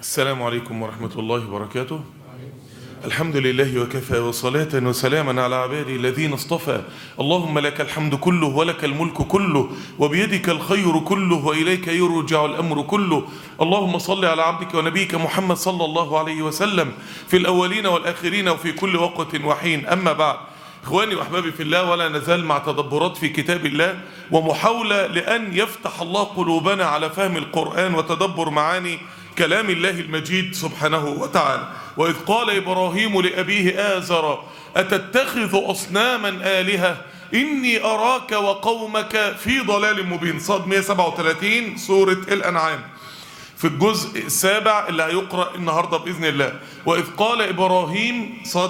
السلام عليكم ورحمة الله وبركاته الحمد لله وكفى وصلاة وسلاما على عباده الذين اصطفى اللهم لك الحمد كله ولك الملك كله وبيدك الخير كله وإليك يرجع الأمر كله اللهم صل على عبدك ونبيك محمد صلى الله عليه وسلم في الأولين والآخرين وفي كل وقت وحين أما بعد إخواني وأحبابي في الله ولا نزال مع تدبرات في كتاب الله ومحاولة لأن يفتح الله قلوبنا على فهم القرآن وتدبر معاني كلام الله المجيد سبحانه وتعالى وإذ قال إبراهيم لأبيه آزر أتتخذ أصناما آلهة إني أراك وقومك في ضلال مبين صاد 137 سورة الأنعام في الجزء السابع اللي هيقرأ النهاردة بإذن الله وإذ قال إبراهيم صاد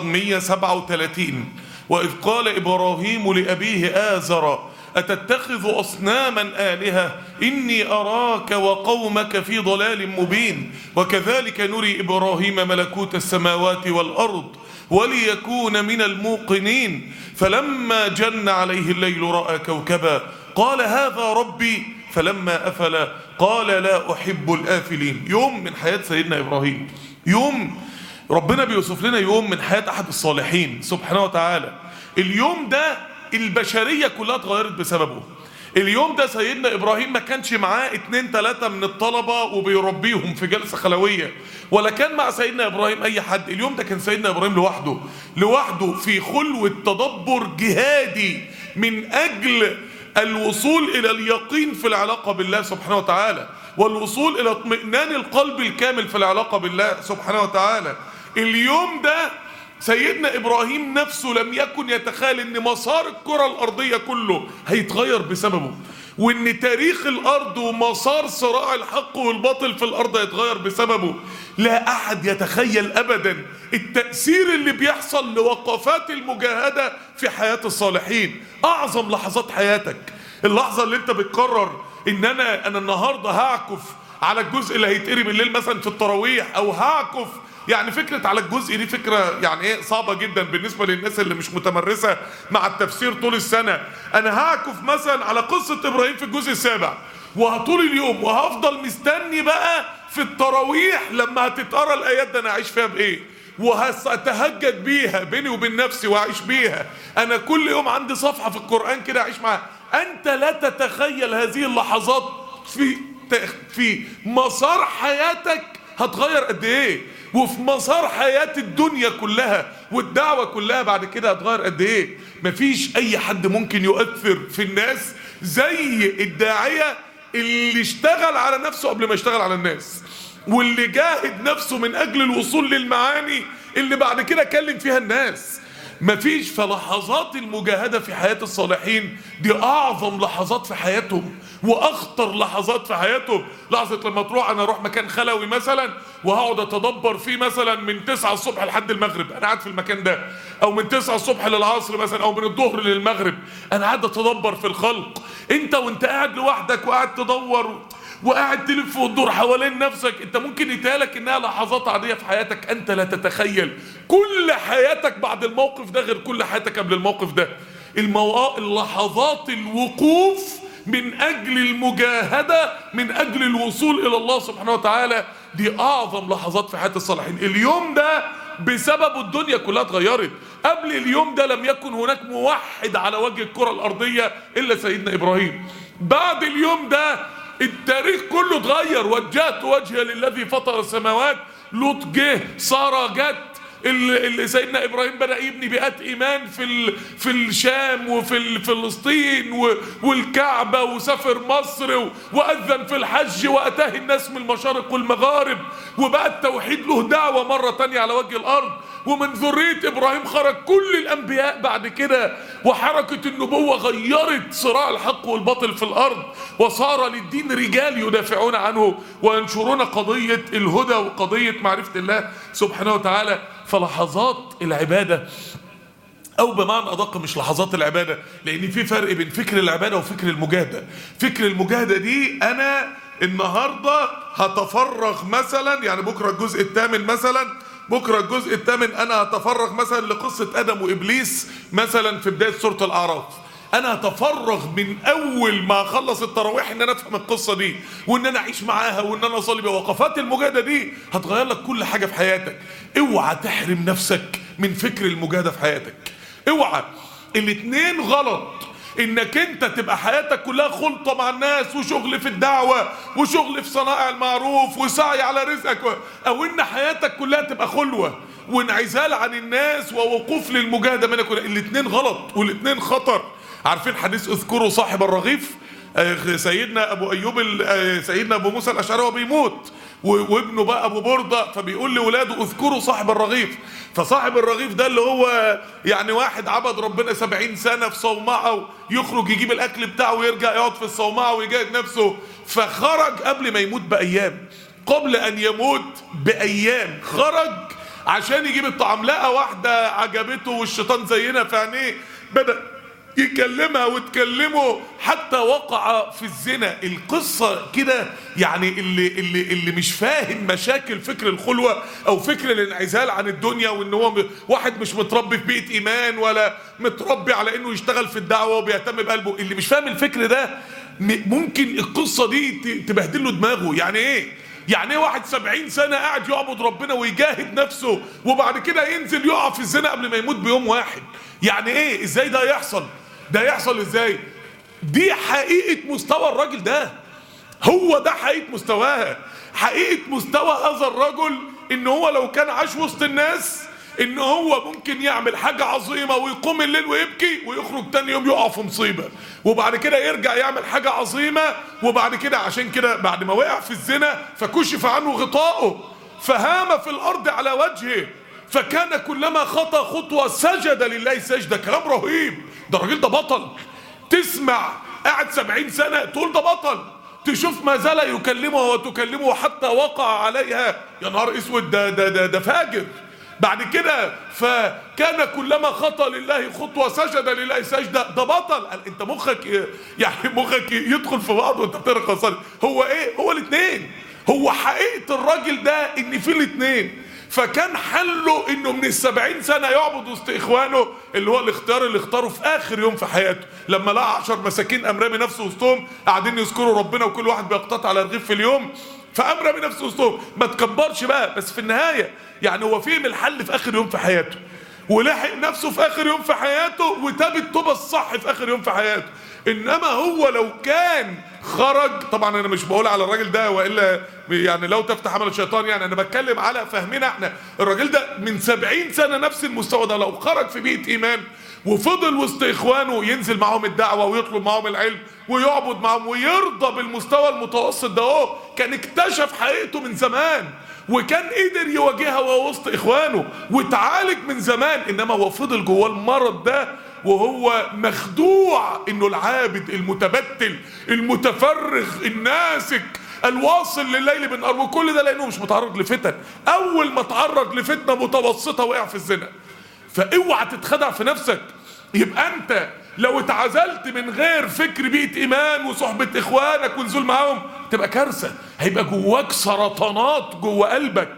137 وإذ قال إبراهيم لأبيه آزر أتتخذ أصناما آلهة إني أراك وقومك في ضلال مبين وكذلك نري إبراهيم ملكوت السماوات والأرض وليكون من الموقنين فلما جن عليه الليل رأى كوكبا قال هذا ربي فلما أفل قال لا أحب الآفلين يوم من حياة سيدنا إبراهيم يوم ربنا بيوصف لنا يوم من حياة أحد الصالحين سبحانه وتعالى اليوم ده البشرية كلها اتغيرت بسببه اليوم ده سيدنا إبراهيم ما كانش معاه اتنين تلاتة من الطلبة وبيربيهم في جلسة خلوية ولا كان مع سيدنا إبراهيم أي حد اليوم ده كان سيدنا إبراهيم لوحده لوحده في خلوة تدبر جهادي من أجل الوصول إلى اليقين في العلاقة بالله سبحانه وتعالى والوصول إلى اطمئنان القلب الكامل في العلاقة بالله سبحانه وتعالى اليوم ده سيدنا إبراهيم نفسه لم يكن يتخيل أن مسار الكرة الأرضية كله هيتغير بسببه وأن تاريخ الأرض ومسار صراع الحق والباطل في الأرض هيتغير بسببه لا أحد يتخيل أبدا التأثير اللي بيحصل لوقفات المجاهدة في حياة الصالحين أعظم لحظات حياتك اللحظة اللي انت بتقرر ان انا انا النهاردة هعكف على الجزء اللي هيتقري بالليل مثلا في التراويح او هعكف يعني فكرة على الجزء دي فكرة يعني ايه صعبة جدا بالنسبة للناس اللي مش متمرسة مع التفسير طول السنة انا هعكف مثلا على قصة ابراهيم في الجزء السابع وهطول اليوم وهفضل مستني بقى في التراويح لما هتتقرا الايات ده انا اعيش فيها بايه وهتهجد بيها بيني وبين نفسي واعيش بيها انا كل يوم عندي صفحة في القرآن كده اعيش معاها انت لا تتخيل هذه اللحظات في في مسار حياتك هتغير قد ايه وفي مسار حياة الدنيا كلها والدعوة كلها بعد كده هتغير قد ايه مفيش اي حد ممكن يؤثر في الناس زي الداعية اللي اشتغل على نفسه قبل ما يشتغل على الناس واللي جاهد نفسه من اجل الوصول للمعاني اللي بعد كده كلم فيها الناس مفيش فلحظات المجاهدة في حياة الصالحين دي أعظم لحظات في حياتهم وأخطر لحظات في حياتهم لحظة لما تروح أنا أروح مكان خلوي مثلا وهقعد أتدبر فيه مثلا من 9 الصبح لحد المغرب أنا قاعد في المكان ده أو من 9 الصبح للعصر مثلا أو من الظهر للمغرب أنا قاعد أتدبر في الخلق أنت وأنت قاعد لوحدك وقاعد تدور وقاعد تلف وتدور حوالين نفسك انت ممكن يتهالك انها لحظات عادية في حياتك انت لا تتخيل كل حياتك بعد الموقف ده غير كل حياتك قبل الموقف ده الموا... اللحظات الوقوف من اجل المجاهدة من اجل الوصول الى الله سبحانه وتعالى دي اعظم لحظات في حياة الصالحين اليوم ده بسبب الدنيا كلها اتغيرت قبل اليوم ده لم يكن هناك موحد على وجه الكرة الارضية الا سيدنا ابراهيم بعد اليوم ده التاريخ كله اتغير وجهت وجهي للذي فطر السماوات لوط جه ساره جت اللي سيدنا ابراهيم بدا يبني بيئات ايمان في في الشام وفي فلسطين والكعبه وسافر مصر واذن في الحج واتاه الناس من المشارق والمغارب وبقى التوحيد له دعوه مره تانية على وجه الارض ومن ذريه ابراهيم خرج كل الانبياء بعد كده وحركه النبوه غيرت صراع الحق والباطل في الارض وصار للدين رجال يدافعون عنه وينشرون قضيه الهدى وقضيه معرفه الله سبحانه وتعالى فلحظات العبادة أو بمعنى أدق مش لحظات العبادة لأن في فرق بين فكر العبادة وفكر المجاهدة فكر المجاهدة دي أنا النهاردة هتفرغ مثلا يعني بكرة الجزء الثامن مثلا بكرة الجزء الثامن أنا هتفرغ مثلا لقصة آدم وإبليس مثلا في بداية سورة الأعراف انا هتفرغ من اول ما اخلص التراويح ان انا افهم القصه دي وان انا اعيش معاها وان انا اصلي بيها وقفات المجاهده دي هتغير لك كل حاجه في حياتك اوعى تحرم نفسك من فكر المجاهده في حياتك اوعى الاتنين غلط انك انت تبقى حياتك كلها خلطه مع الناس وشغل في الدعوه وشغل في صنائع المعروف وسعي على رزقك و- او ان حياتك كلها تبقى خلوه وانعزال عن الناس ووقوف للمجاهده منك الاتنين غلط والاتنين خطر عارفين حديث اذكروا صاحب الرغيف آه، سيدنا ابو ايوب ال- آه، سيدنا ابو موسى الاشعري وهو بيموت و- وابنه بقى ابو برده فبيقول لاولاده اذكروا صاحب الرغيف فصاحب الرغيف ده اللي هو يعني واحد عبد ربنا سبعين سنه في صومعه يخرج يجيب الاكل بتاعه ويرجع يقعد في الصومعه ويجاهد نفسه فخرج قبل ما يموت بايام قبل ان يموت بايام خرج عشان يجيب الطعام لقى واحده عجبته والشيطان زينا في عينيه بدا يكلمها وتكلمه حتى وقع في الزنا القصة كده يعني اللي, اللي, اللي مش فاهم مشاكل فكر الخلوة او فكر الانعزال عن الدنيا وان هو م- واحد مش متربي في بيئة ايمان ولا متربي على انه يشتغل في الدعوة وبيهتم بقلبه اللي مش فاهم الفكر ده م- ممكن القصة دي ت- تبهدل له دماغه يعني ايه يعني ايه واحد سبعين سنة قاعد يعبد ربنا ويجاهد نفسه وبعد كده ينزل يقع في الزنا قبل ما يموت بيوم واحد يعني ايه ازاي ده يحصل ده يحصل ازاي دي حقيقة مستوى الراجل ده هو ده حقيقة مستواها حقيقة مستوى هذا الرجل ان هو لو كان عاش وسط الناس ان هو ممكن يعمل حاجة عظيمة ويقوم الليل ويبكي ويخرج تاني يوم يقع في مصيبة وبعد كده يرجع يعمل حاجة عظيمة وبعد كده عشان كده بعد ما وقع في الزنا فكشف عنه غطاؤه فهام في الارض على وجهه فكان كلما خطى خطوة سجد لله سجدة كلام رهيب ده الراجل ده بطل تسمع قاعد سبعين سنة تقول ده بطل تشوف ما زال يكلمها وتكلمه حتى وقع عليها يا نهار اسود ده ده ده, ده فاجر بعد كده فكان كلما خطى لله خطوة سجد لله سجدة ده بطل قال انت مخك ي- يعني مخك يدخل في بعض وانت بتقرا قصص هو ايه هو الاثنين هو حقيقة الراجل ده ان في الاثنين فكان حله انه من السبعين سنة يعبد وسط اخوانه اللي هو الاختيار اللي اختاره في اخر يوم في حياته لما لقى عشر مساكين قام رامي نفسه وسطهم قاعدين يذكروا ربنا وكل واحد بيقتطع على رغيف في اليوم فقام رامي نفسه وسطهم ما تكبرش بقى بس في النهاية يعني هو فهم الحل في اخر يوم في حياته ولحق نفسه في اخر يوم في حياته وتاب التوبة الصح في اخر يوم في حياته انما هو لو كان خرج طبعا انا مش بقول على الراجل ده والا يعني لو تفتح عمل الشيطان يعني انا بتكلم على فهمنا احنا الراجل ده من سبعين سنة نفس المستوى ده لو خرج في بيئة ايمان وفضل وسط اخوانه ينزل معاهم الدعوة ويطلب معاهم العلم ويعبد معاهم ويرضى بالمستوى المتوسط ده اهو كان اكتشف حقيقته من زمان وكان قدر يواجهها وهو وسط اخوانه واتعالج من زمان انما هو فضل جواه المرض ده وهو مخدوع انه العابد المتبتل المتفرغ الناسك الواصل لليل بالنهار وكل ده لانه مش متعرض لفتن اول ما تعرض لفتنه متوسطه وقع في الزنا فاوعى تتخدع في نفسك يبقى انت لو اتعزلت من غير فكر بيئة ايمان وصحبة اخوانك ونزول معاهم تبقى كارثة هيبقى جواك سرطانات جوه قلبك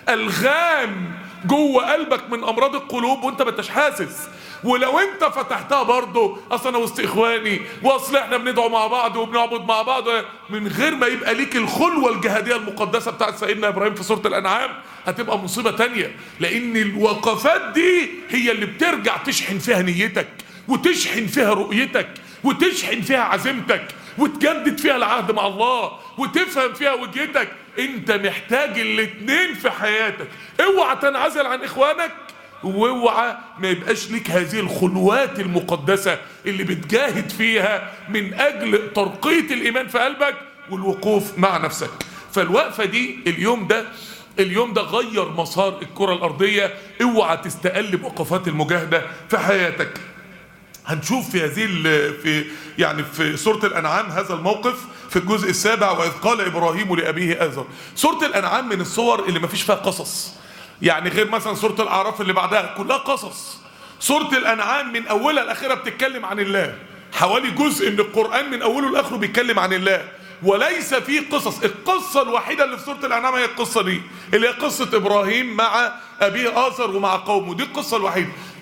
الغام جوه قلبك من امراض القلوب وانت ما انتش حاسس ولو انت فتحتها برضه اصل انا وسط اخواني واصل احنا بندعو مع بعض وبنعبد مع بعض من غير ما يبقى ليك الخلوه الجهاديه المقدسه بتاعت سيدنا ابراهيم في سوره الانعام هتبقى مصيبه تانية لان الوقفات دي هي اللي بترجع تشحن فيها نيتك وتشحن فيها رؤيتك وتشحن فيها عزيمتك وتجدد فيها العهد مع الله وتفهم فيها وجهتك انت محتاج الاتنين في حياتك اوعى تنعزل عن اخوانك واوعى ما يبقاش ليك هذه الخلوات المقدسة اللي بتجاهد فيها من اجل ترقية الايمان في قلبك والوقوف مع نفسك فالوقفة دي اليوم ده اليوم ده غير مسار الكرة الارضية اوعى تستقلب وقفات المجاهدة في حياتك هنشوف في هذه ال- في يعني في سوره الانعام هذا الموقف في الجزء السابع واذ قال ابراهيم لابيه ازر سوره الانعام من الصور اللي ما فيش فيها قصص يعني غير مثلا سوره الاعراف اللي بعدها كلها قصص سوره الانعام من اولها لاخرها بتتكلم عن الله حوالي جزء من القران من اوله لاخره بيتكلم عن الله وليس فيه قصص القصة الوحيدة اللي في سورة الأنعام هي القصة دي اللي هي قصة إبراهيم مع أبيه آزر ومع قومه دي القصة الوحيدة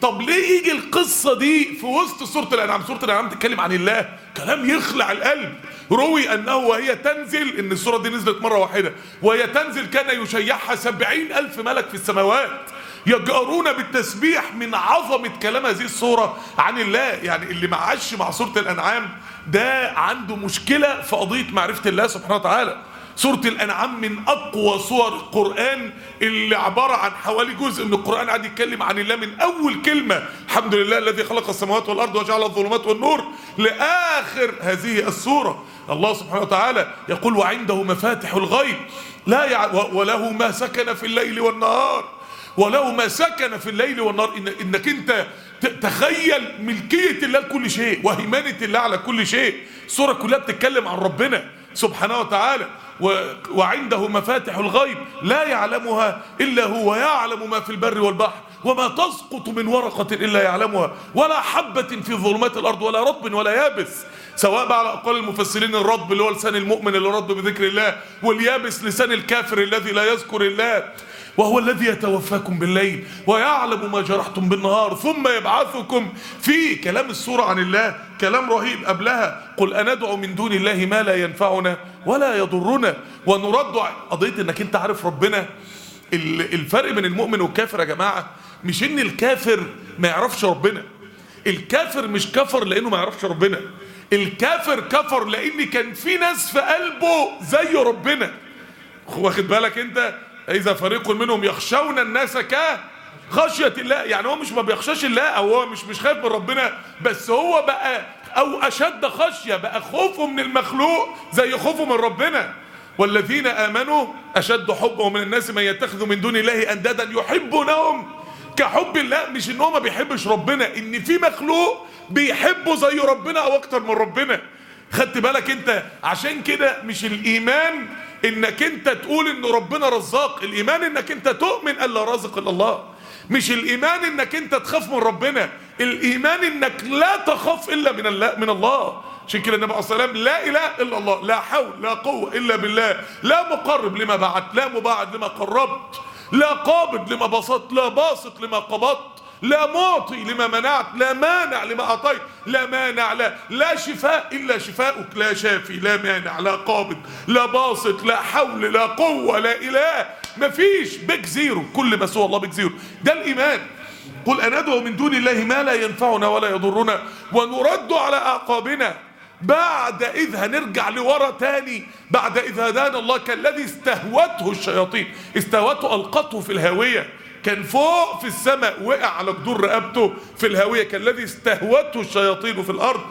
طب ليه يجي القصة دي في وسط سورة الأنعام سورة الأنعام تتكلم عن الله كلام يخلع القلب روي أنه وهي تنزل إن السورة دي نزلت مرة واحدة وهي تنزل كان يشيعها سبعين ألف ملك في السماوات يجأرون بالتسبيح من عظمة كلام هذه السورة عن الله يعني اللي معاش مع سورة الأنعام ده عنده مشكلة في قضية معرفة الله سبحانه وتعالى سورة الأنعام من أقوى صور القرآن اللي عبارة عن حوالي جزء من القرآن قاعد يتكلم عن الله من أول كلمة الحمد لله الذي خلق السماوات والأرض وجعل الظلمات والنور لآخر هذه السورة الله سبحانه وتعالى يقول وعنده مفاتح الغيب لا يع... وله ما سكن في الليل والنهار وله ما سكن في الليل والنهار إن انك انت تخيل ملكية الله لكل شيء وهيمنة الله على كل شيء السورة كلها بتتكلم عن ربنا سبحانه وتعالى و... وعنده مفاتح الغيب لا يعلمها إلا هو يعلم ما في البر والبحر وما تسقط من ورقة إلا يعلمها ولا حبة في ظلمات الأرض ولا رطب ولا يابس سواء بقى على أقوال المفسرين الرطب اللي هو لسان المؤمن اللي رد بذكر الله واليابس لسان الكافر الذي لا يذكر الله وهو الذي يتوفاكم بالليل ويعلم ما جرحتم بالنهار ثم يبعثكم في كلام السورة عن الله كلام رهيب قبلها قل أندعو من دون الله ما لا ينفعنا ولا يضرنا ونرد قضية انك انت عارف ربنا الفرق بين المؤمن والكافر يا جماعة مش ان الكافر ما يعرفش ربنا الكافر مش كفر لانه ما يعرفش ربنا الكافر كفر لان كان في ناس في قلبه زي ربنا واخد بالك انت اذا فريق منهم يخشون الناس كخشية الله يعني هو مش ما بيخشاش الله او هو مش مش خايف من ربنا بس هو بقى او اشد خشية بقى خوفه من المخلوق زي خوفه من ربنا والذين امنوا اشد حبا من الناس من يتخذ من دون الله اندادا يحبونهم كحب الله مش ان هو ما بيحبش ربنا ان في مخلوق بيحبه زي ربنا او اكتر من ربنا خدت بالك انت عشان كده مش الايمان انك انت تقول ان ربنا رزاق الايمان انك انت تؤمن ان لا رازق الا الله مش الايمان انك انت تخاف من ربنا الايمان انك لا تخاف الا من الله من الله عشان كده النبي عليه الصلاه والسلام لا اله الا الله لا حول لا قوه الا بالله لا مقرب لما بعت لا مباعد لما قربت لا قابض لما بسطت لا باسط لما قبضت لا معطي لما منعت لا مانع لما اعطيت لا مانع لا لا شفاء الا شفاؤك لا شافي لا مانع لا قابض لا باسط لا حول لا قوه لا اله مفيش بيك زيرو كل ما سوى الله بيك زيرو ده الايمان قل أندعو من دون الله ما لا ينفعنا ولا يضرنا ونرد على أعقابنا بعد إذ هنرجع لورا تاني بعد إذ هدانا الله كالذي استهوته الشياطين استهوته ألقته في الهاوية كان فوق في السماء وقع على جدور رقبته في الهاوية كالذي استهوته الشياطين في الأرض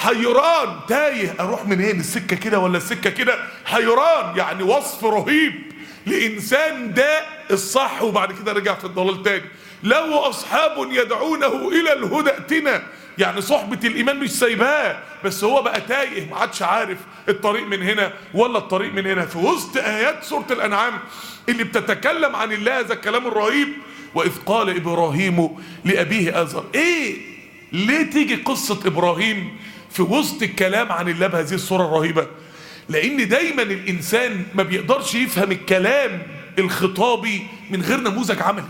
حيران تايه أروح منين السكة كده ولا السكة كده حيران يعني وصف رهيب لإنسان ده الصح وبعد كده رجع في الضلال تاني له أصحاب يدعونه إلى الهدى ائتنا يعني صحبة الإيمان مش سايباه بس هو بقى تايه ما عادش عارف الطريق من هنا ولا الطريق من هنا في وسط آيات سورة الأنعام اللي بتتكلم عن الله هذا الكلام الرهيب وإذ قال إبراهيم لأبيه آزر إيه ليه تيجي قصة إبراهيم في وسط الكلام عن الله بهذه الصورة الرهيبة لأن دايما الإنسان ما بيقدرش يفهم الكلام الخطابي من غير نموذج عملي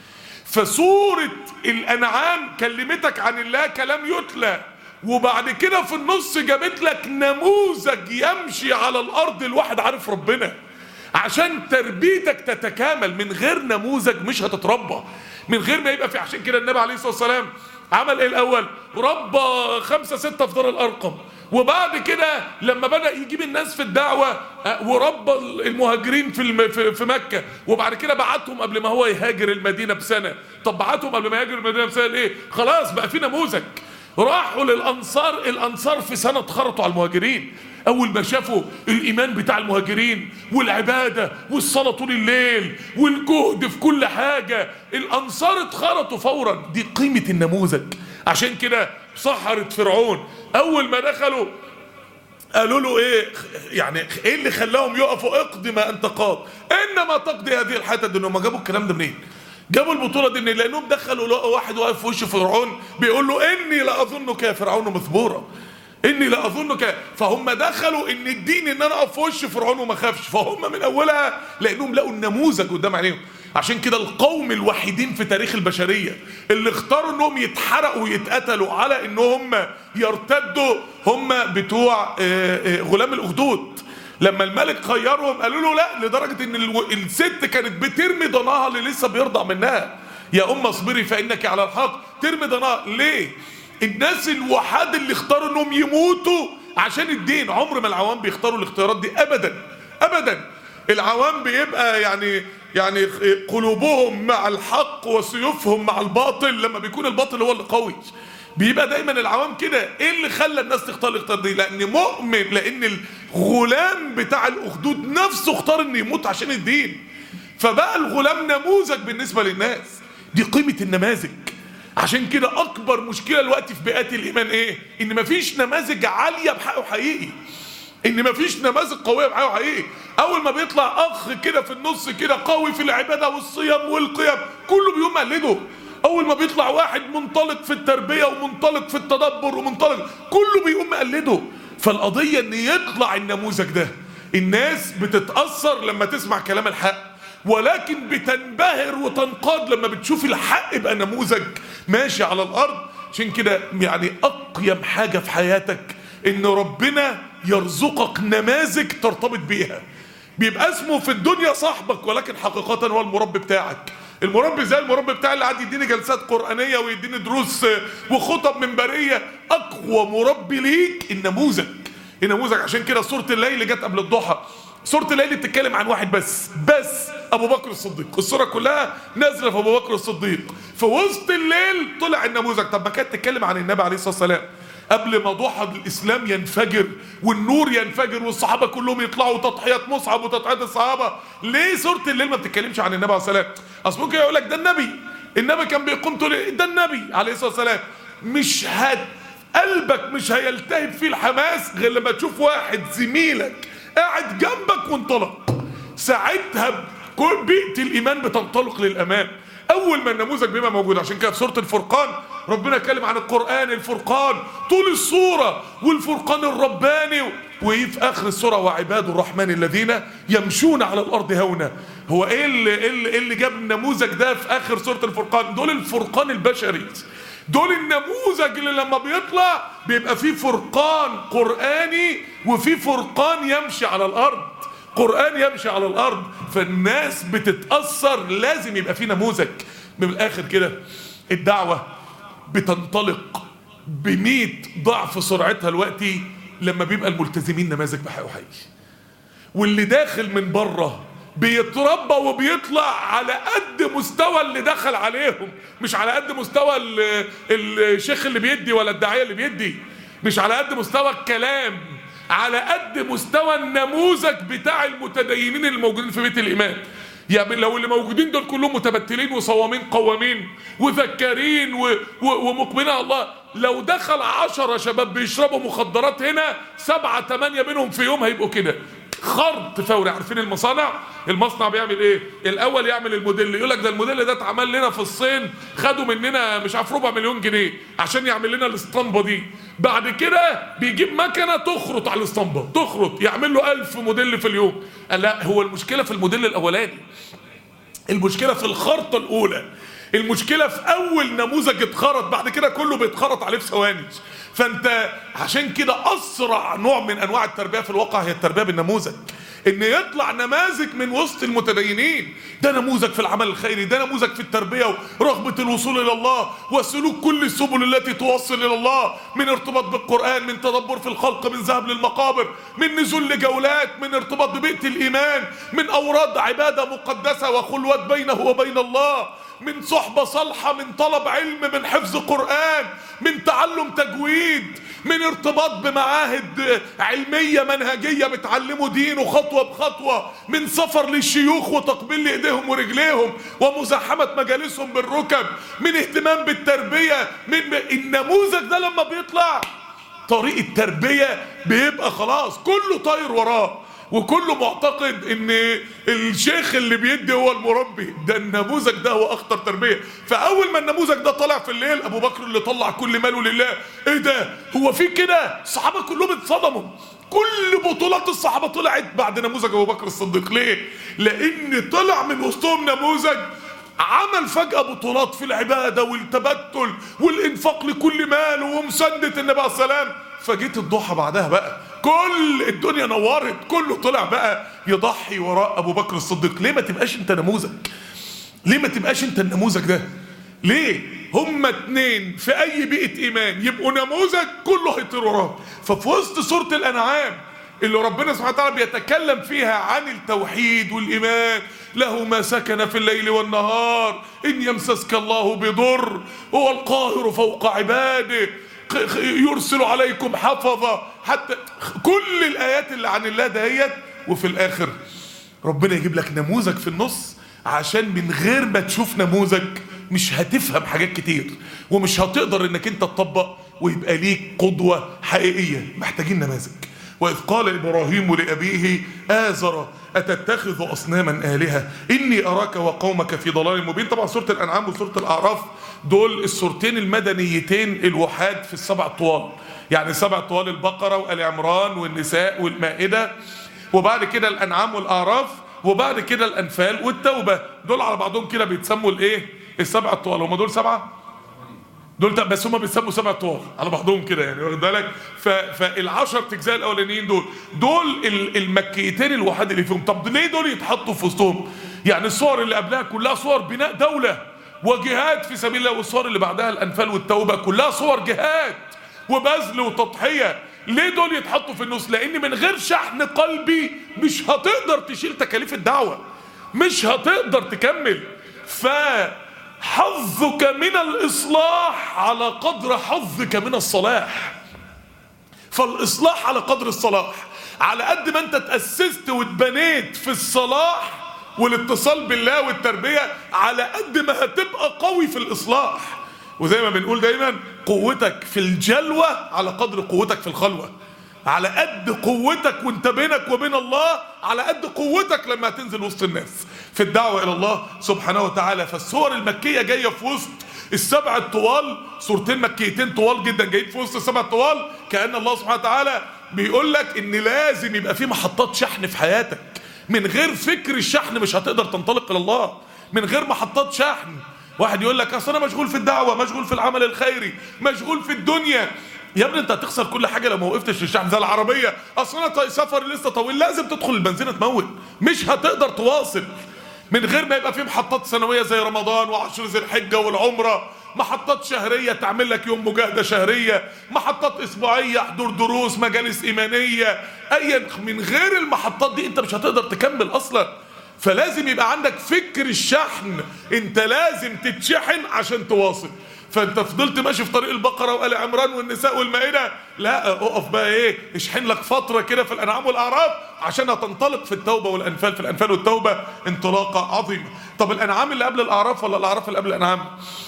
فسورة الأنعام كلمتك عن الله كلام يتلى وبعد كده في النص جابت لك نموذج يمشي على الأرض الواحد عارف ربنا عشان تربيتك تتكامل من غير نموذج مش هتتربى من غير ما يبقى في عشان كده النبي عليه الصلاة والسلام عمل ايه الأول ربى خمسة ستة في دار الأرقم وبعد كده لما بدأ يجيب الناس في الدعوة وربى المهاجرين في الم... في مكة وبعد كده بعتهم قبل ما هو يهاجر المدينة بسنة طب بعتهم قبل ما يهاجر المدينة بسنة ليه خلاص بقى في نموذج راحوا للأنصار الأنصار في سنة اتخرطوا على المهاجرين أول ما شافوا الإيمان بتاع المهاجرين والعبادة والصلاة طول الليل والجهد في كل حاجة الأنصار اتخرطوا فورا دي قيمة النموذج عشان كده سحرة فرعون أول ما دخلوا قالوا له ايه يعني ايه اللي خلاهم يقفوا اقضي ما انت قاض انما تقضي هذه الحياه الدنيا هم جابوا الكلام ده منين جابوا البطوله دي منين لانهم دخلوا لقوا واحد واقف في وش فرعون بيقول له اني لاظنك يا فرعون مثبورا اني لا اظنك فهم دخلوا ان الدين ان انا اقف في وش فرعون وما اخافش فهم من اولها لانهم لقوا النموذج قدام عينيهم عشان كده القوم الوحيدين في تاريخ البشريه اللي اختاروا انهم يتحرقوا ويتقتلوا على ان هم يرتدوا هم بتوع آه، آه، غلام الاخدود لما الملك خيرهم قالوا له لا لدرجه ان الو- الست كانت بترمي ضناها اللي لسه بيرضع منها يا ام اصبري فانك على الحق ترمي ضناها ليه الناس الوحاد اللي اختاروا انهم يموتوا عشان الدين عمر ما العوام بيختاروا الاختيارات دي ابدا ابدا العوام بيبقى يعني يعني قلوبهم مع الحق وسيوفهم مع الباطل لما بيكون الباطل هو اللي قوي بيبقى دايما العوام كده ايه اللي خلى الناس تختار الاختيار دي لان مؤمن لان الغلام بتاع الاخدود نفسه اختار انه يموت عشان الدين فبقى الغلام نموذج بالنسبه للناس دي قيمه النماذج عشان كده اكبر مشكله دلوقتي في بيئات الايمان ايه ان مفيش نماذج عاليه بحقه حقيقي ان مفيش نماذج قويه بحقه حقيقي اول ما بيطلع اخ كده في النص كده قوي في العباده والصيام والقيم كله بيقوم يقلده اول ما بيطلع واحد منطلق في التربيه ومنطلق في التدبر ومنطلق كله بيقوم مقلده فالقضيه ان يطلع النموذج ده الناس بتتاثر لما تسمع كلام الحق ولكن بتنبهر وتنقاد لما بتشوف الحق يبقى نموذج ماشي على الارض عشان كده يعني اقيم حاجه في حياتك ان ربنا يرزقك نماذج ترتبط بيها بيبقى اسمه في الدنيا صاحبك ولكن حقيقة هو المربي بتاعك المربي زي المربي بتاعي اللي قاعد يديني جلسات قرآنية ويديني دروس وخطب منبرية أقوى مربي ليك النموذج النموذج عشان كده سورة الليل اللي جت قبل الضحى سورة الليل بتتكلم عن واحد بس بس أبو بكر الصديق السورة كلها نازلة في أبو بكر الصديق في وسط الليل طلع النموذج طب ما كانت تتكلم عن النبي عليه الصلاة والسلام قبل ما ضحى الاسلام ينفجر والنور ينفجر والصحابه كلهم يطلعوا تضحيات مصعب وتضحيات الصحابه ليه سوره الليل ما بتتكلمش عن النبي عليه الصلاه والسلام اصل ممكن يقول لك ده النبي النبي كان بيقوم طول ده النبي عليه الصلاه والسلام مش هت قلبك مش هيلتهب فيه الحماس غير لما تشوف واحد زميلك قاعد جنبك وانطلق ساعتها كل بيئه الايمان بتنطلق للامام اول ما النموذج بيبقى موجود عشان كده في سوره الفرقان ربنا اتكلم عن القران الفرقان طول السوره والفرقان الرباني وفي اخر السوره وعباد الرحمن الذين يمشون على الارض هونا هو ايه اللي, إيه اللي, إيه اللي جاب النموذج ده في اخر سوره الفرقان دول الفرقان البشري دول النموذج اللي لما بيطلع بيبقى فيه فرقان قراني وفيه فرقان يمشي على الارض قرآن يمشي على الأرض فالناس بتتأثر لازم يبقى في نموذج من الآخر كده الدعوة بتنطلق بمئة ضعف سرعتها الوقتي لما بيبقى الملتزمين نماذج بحق وحقيقي واللي داخل من بره بيتربى وبيطلع على قد مستوى اللي دخل عليهم مش على قد مستوى ال- الشيخ اللي بيدي ولا الداعية اللي بيدي مش على قد مستوى الكلام على قد مستوى النموذج بتاع المتدينين اللي موجودين في بيت الإيمان يعني لو اللي موجودين دول كلهم متبتلين وصوامين قوامين وذكارين و- و- ومقبلين على الله لو دخل عشرة شباب بيشربوا مخدرات هنا سبعة تمانية منهم في يوم هيبقوا كده خرط فوري عارفين المصانع المصنع بيعمل ايه الاول يعمل الموديل يقول لك ده الموديل ده اتعمل لنا في الصين خدوا مننا مش عارف ربع مليون جنيه عشان يعمل لنا الاسطمبه دي بعد كده بيجيب مكنه تخرط على الاسطمبه تخرط يعمل له ألف موديل في اليوم قال لا هو المشكله في الموديل الاولاني المشكله في الخرطه الاولى المشكله في اول نموذج اتخرط بعد كده كله بيتخرط عليه في ثواني فانت عشان كده اسرع نوع من انواع التربيه في الواقع هي التربيه بالنموذج ان يطلع نماذج من وسط المتدينين ده نموذج في العمل الخيري ده نموذج في التربيه ورغبه الوصول الى الله وسلوك كل السبل التي توصل الى الله من ارتباط بالقران من تدبر في الخلق من ذهاب للمقابر من نزول لجولات من ارتباط ببيئه الايمان من اوراد عباده مقدسه وخلوات بينه وبين الله من صحبة صالحة من طلب علم من حفظ قرآن من تعلم تجويد من ارتباط بمعاهد علمية منهجية بتعلموا دينه خطوة بخطوة من سفر للشيوخ وتقبيل ايديهم ورجليهم ومزاحمة مجالسهم بالركب من اهتمام بالتربية من النموذج ده لما بيطلع طريق التربية بيبقى خلاص كله طاير وراه وكله معتقد ان الشيخ اللي بيدي هو المربي ده النموذج ده هو اخطر تربيه فاول ما النموذج ده طلع في الليل ابو بكر اللي طلع كل ماله لله ايه ده هو في كده الصحابه كلهم اتصدموا كل بطولات الصحابه طلعت بعد نموذج ابو بكر الصديق ليه لان طلع من وسطهم نموذج عمل فجأة بطولات في العبادة والتبتل والإنفاق لكل مال ومساندة النبي عليه السلام فجيت الضحى بعدها بقى كل الدنيا نورت كله طلع بقى يضحي وراء أبو بكر الصديق ليه ما تبقاش أنت نموذج ليه ما تبقاش أنت النموذج ده ليه هما اتنين في أي بيئة إيمان يبقوا نموذج كله هيطير وراه ففي وسط سورة الأنعام اللي ربنا سبحانه وتعالى بيتكلم فيها عن التوحيد والإيمان له ما سكن في الليل والنهار إن يمسسك الله بضر هو القاهر فوق عباده يرسل عليكم حفظة حتى كل الآيات اللي عن الله دهيت وفي الآخر ربنا يجيب لك نموذج في النص عشان من غير ما تشوف نموذج مش هتفهم حاجات كتير ومش هتقدر انك انت تطبق ويبقى ليك قدوة حقيقية محتاجين نماذج وإذ قال إبراهيم لأبيه آزر أتتخذ أصناما آلهة إني أراك وقومك في ضلال مبين طبعا سورة الأنعام وسورة الأعراف دول السورتين المدنيتين الوحاد في السبع طوال يعني سبع طوال البقرة وآل عمران والنساء والمائدة وبعد كده الأنعام والأعراف وبعد كده الأنفال والتوبة دول على بعضهم كده بيتسموا الإيه السبع طوال هم دول سبعة دول بس هم بيسموا سبع طوال على بعضهم كده يعني واخد بالك فالعشر اجزاء الاولانيين دول دول المكيتين الوحيد اللي فيهم طب ليه دول يتحطوا في وسطهم يعني الصور اللي قبلها كلها صور بناء دوله وجهاد في سبيل الله والصور اللي بعدها الانفال والتوبه كلها صور جهاد وبذل وتضحيه ليه دول يتحطوا في النص لان من غير شحن قلبي مش هتقدر تشيل تكاليف الدعوه مش هتقدر تكمل ف حظك من الإصلاح على قدر حظك من الصلاح فالإصلاح على قدر الصلاح على قد ما أنت تأسست واتبنيت في الصلاح والاتصال بالله والتربية على قد ما هتبقى قوي في الإصلاح وزي ما بنقول دايما قوتك في الجلوة على قدر قوتك في الخلوة على قد قوتك وانت بينك وبين الله على قد قوتك لما هتنزل وسط الناس في الدعوة إلى الله سبحانه وتعالى فالسور المكية جاية في وسط السبع الطوال سورتين مكيتين طوال جدا جايين في وسط السبع الطوال كأن الله سبحانه وتعالى بيقول لك إن لازم يبقى في محطات شحن في حياتك من غير فكر الشحن مش هتقدر تنطلق إلى الله من غير محطات شحن واحد يقول لك اصل انا مشغول في الدعوه مشغول في العمل الخيري مشغول في الدنيا يا ابني انت هتخسر كل حاجه لو ما وقفتش في الشحن زي العربيه اصل انا سفري لسه طويل لازم تدخل البنزينه تموت مش هتقدر تواصل من غير ما يبقى في محطات سنويه زي رمضان وعشر ذي الحجه والعمره محطات شهريه تعمل لك يوم مجاهده شهريه محطات اسبوعيه حضور دروس مجالس ايمانيه ايا من غير المحطات دي انت مش هتقدر تكمل اصلا فلازم يبقى عندك فكر الشحن انت لازم تتشحن عشان تواصل فانت فضلت ماشي في طريق البقره وال عمران والنساء والمائده لا اقف بقى ايه اشحن لك فتره كده في الانعام والاعراف عشان هتنطلق في التوبه والانفال في الانفال والتوبه انطلاقه عظيمه طب الانعام اللي قبل الاعراف ولا الاعراف اللي قبل الانعام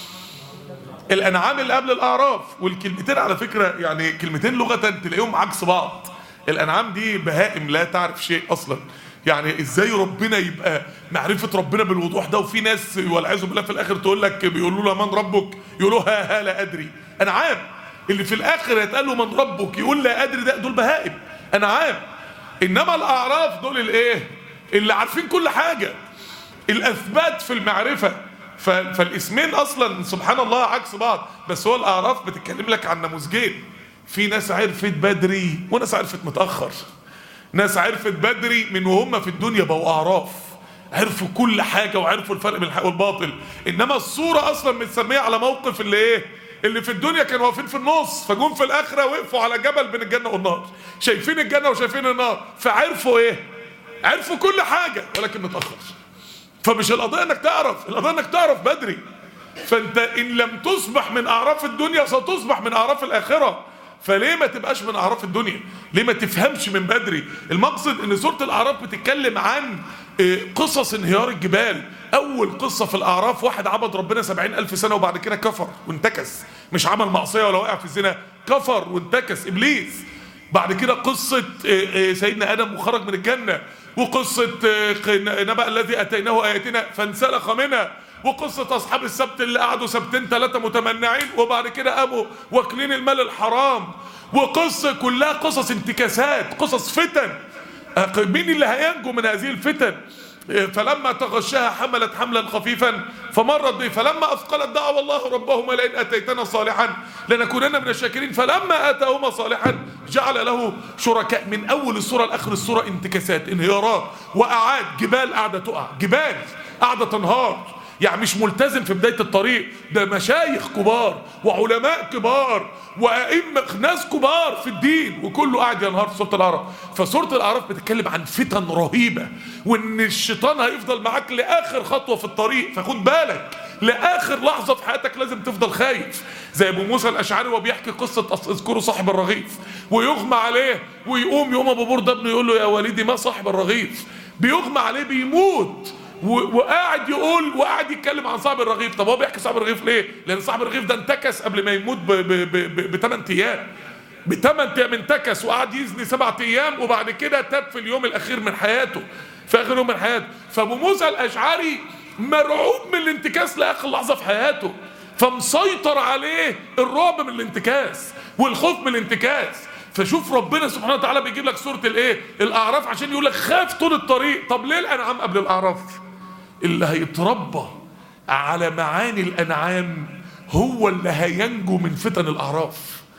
الانعام اللي قبل الاعراف والكلمتين على فكره يعني كلمتين لغه تلاقيهم عكس بعض الانعام دي بهائم لا تعرف شيء اصلا يعني ازاي ربنا يبقى معرفه ربنا بالوضوح ده وفي ناس والعياذ بالله في الاخر تقول لك بيقولوا له من ربك يقولوا ها ها لا ادري انعام اللي في الاخر يتقال له من ربك يقول لا ادري ده دول بهائم انعام انما الاعراف دول الايه اللي عارفين كل حاجه الاثبات في المعرفه فالاسمين اصلا سبحان الله عكس بعض بس هو الاعراف بتتكلم لك عن نموذجين في ناس عرفت بدري وناس عرفت متاخر ناس عرفت بدري من وهم في الدنيا بقوا اعراف عرفوا كل حاجه وعرفوا الفرق بين الحق والباطل انما الصوره اصلا متسميه على موقف اللي ايه اللي في الدنيا كانوا واقفين في النص فجم في الاخره وقفوا على جبل بين الجنه والنار شايفين الجنه وشايفين النار فعرفوا ايه عرفوا كل حاجه ولكن متاخر فمش القضيه انك تعرف القضيه انك تعرف بدري فانت ان لم تصبح من اعراف الدنيا ستصبح من اعراف الاخره فليه ما تبقاش من اعراف الدنيا ليه ما تفهمش من بدري المقصد ان سوره الاعراف بتتكلم عن قصص انهيار الجبال اول قصه في الاعراف واحد عبد ربنا سبعين الف سنه وبعد كده كفر وانتكس مش عمل معصيه ولا وقع في الزنا كفر وانتكس ابليس بعد كده قصة آه، آه، سيدنا آدم وخرج من الجنة وقصة آه، نبأ الذي أتيناه آياتنا فانسلخ منها وقصة أصحاب السبت اللي قعدوا سبتين ثلاثة متمنعين وبعد كده قاموا واكلين المال الحرام وقصة كلها قصص انتكاسات قصص فتن آه، مين اللي هينجو من هذه الفتن فلما تغشاها حملت حملا خفيفا فمرت به فلما اثقلت دعوا الله ربهما لئن اتيتنا صالحا لنكونن من الشاكرين فلما اتاهما صالحا جعل له شركاء من اول السوره لاخر السوره انتكاسات انهيارات وقعات جبال قاعده تقع جبال قاعده تنهار يعني مش ملتزم في بداية الطريق ده مشايخ كبار وعلماء كبار وأئمة ناس كبار في الدين وكله قاعد ينهار في سورة الأعراف فسورة الأعراف بتتكلم عن فتن رهيبة وإن الشيطان هيفضل معاك لآخر خطوة في الطريق فخد بالك لآخر لحظة في حياتك لازم تفضل خايف زي أبو موسى الأشعري وهو بيحكي قصة أص- اذكروا صاحب الرغيف ويغمى عليه ويقوم يوم أبو بردة ابنه يقول له يا وليدي ما صاحب الرغيف بيغمى عليه بيموت و- وقاعد يقول وقاعد يتكلم عن صاحب الرغيف طب هو بيحكي صاحب الرغيف ليه لان صاحب الرغيف ده انتكس قبل ما يموت بثمان ايام بثمان ايام انتكس وقعد يزني سبعة ايام وبعد كده تاب في اليوم الاخير من حياته في اخر يوم من حياته فابو موسى الاشعري مرعوب من الانتكاس لاخر لحظه في حياته فمسيطر عليه الرعب من الانتكاس والخوف من الانتكاس فشوف ربنا سبحانه وتعالى بيجيب لك سوره الايه الاعراف عشان يقول لك خاف طول الطريق طب ليه الانعام قبل الاعراف اللي هيتربى على معاني الانعام هو اللي هينجو من فتن الاعراف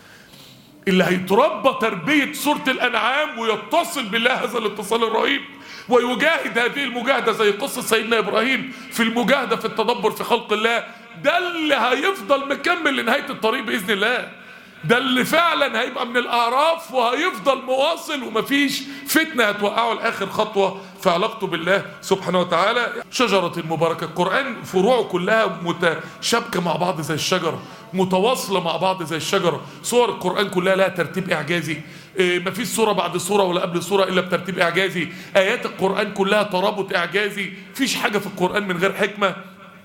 اللي هيتربى تربية سورة الأنعام ويتصل بالله هذا الاتصال الرهيب ويجاهد هذه المجاهدة زي قصة سيدنا إبراهيم في المجاهدة في التدبر في خلق الله ده اللي هيفضل مكمل لنهاية الطريق بإذن الله ده اللي فعلا هيبقى من الأعراف وهيفضل مواصل ومفيش فتنة هتوقعه لآخر خطوة في علاقته بالله سبحانه وتعالى شجرة المباركة القرآن فروعه كلها متشابكة مع بعض زي الشجرة متواصلة مع بعض زي الشجرة صور القرآن كلها لها ترتيب إعجازي إيه، مفيش سورة بعد سورة ولا قبل سورة إلا بترتيب إعجازي آيات القرآن كلها ترابط إعجازي فيش حاجة في القرآن من غير حكمة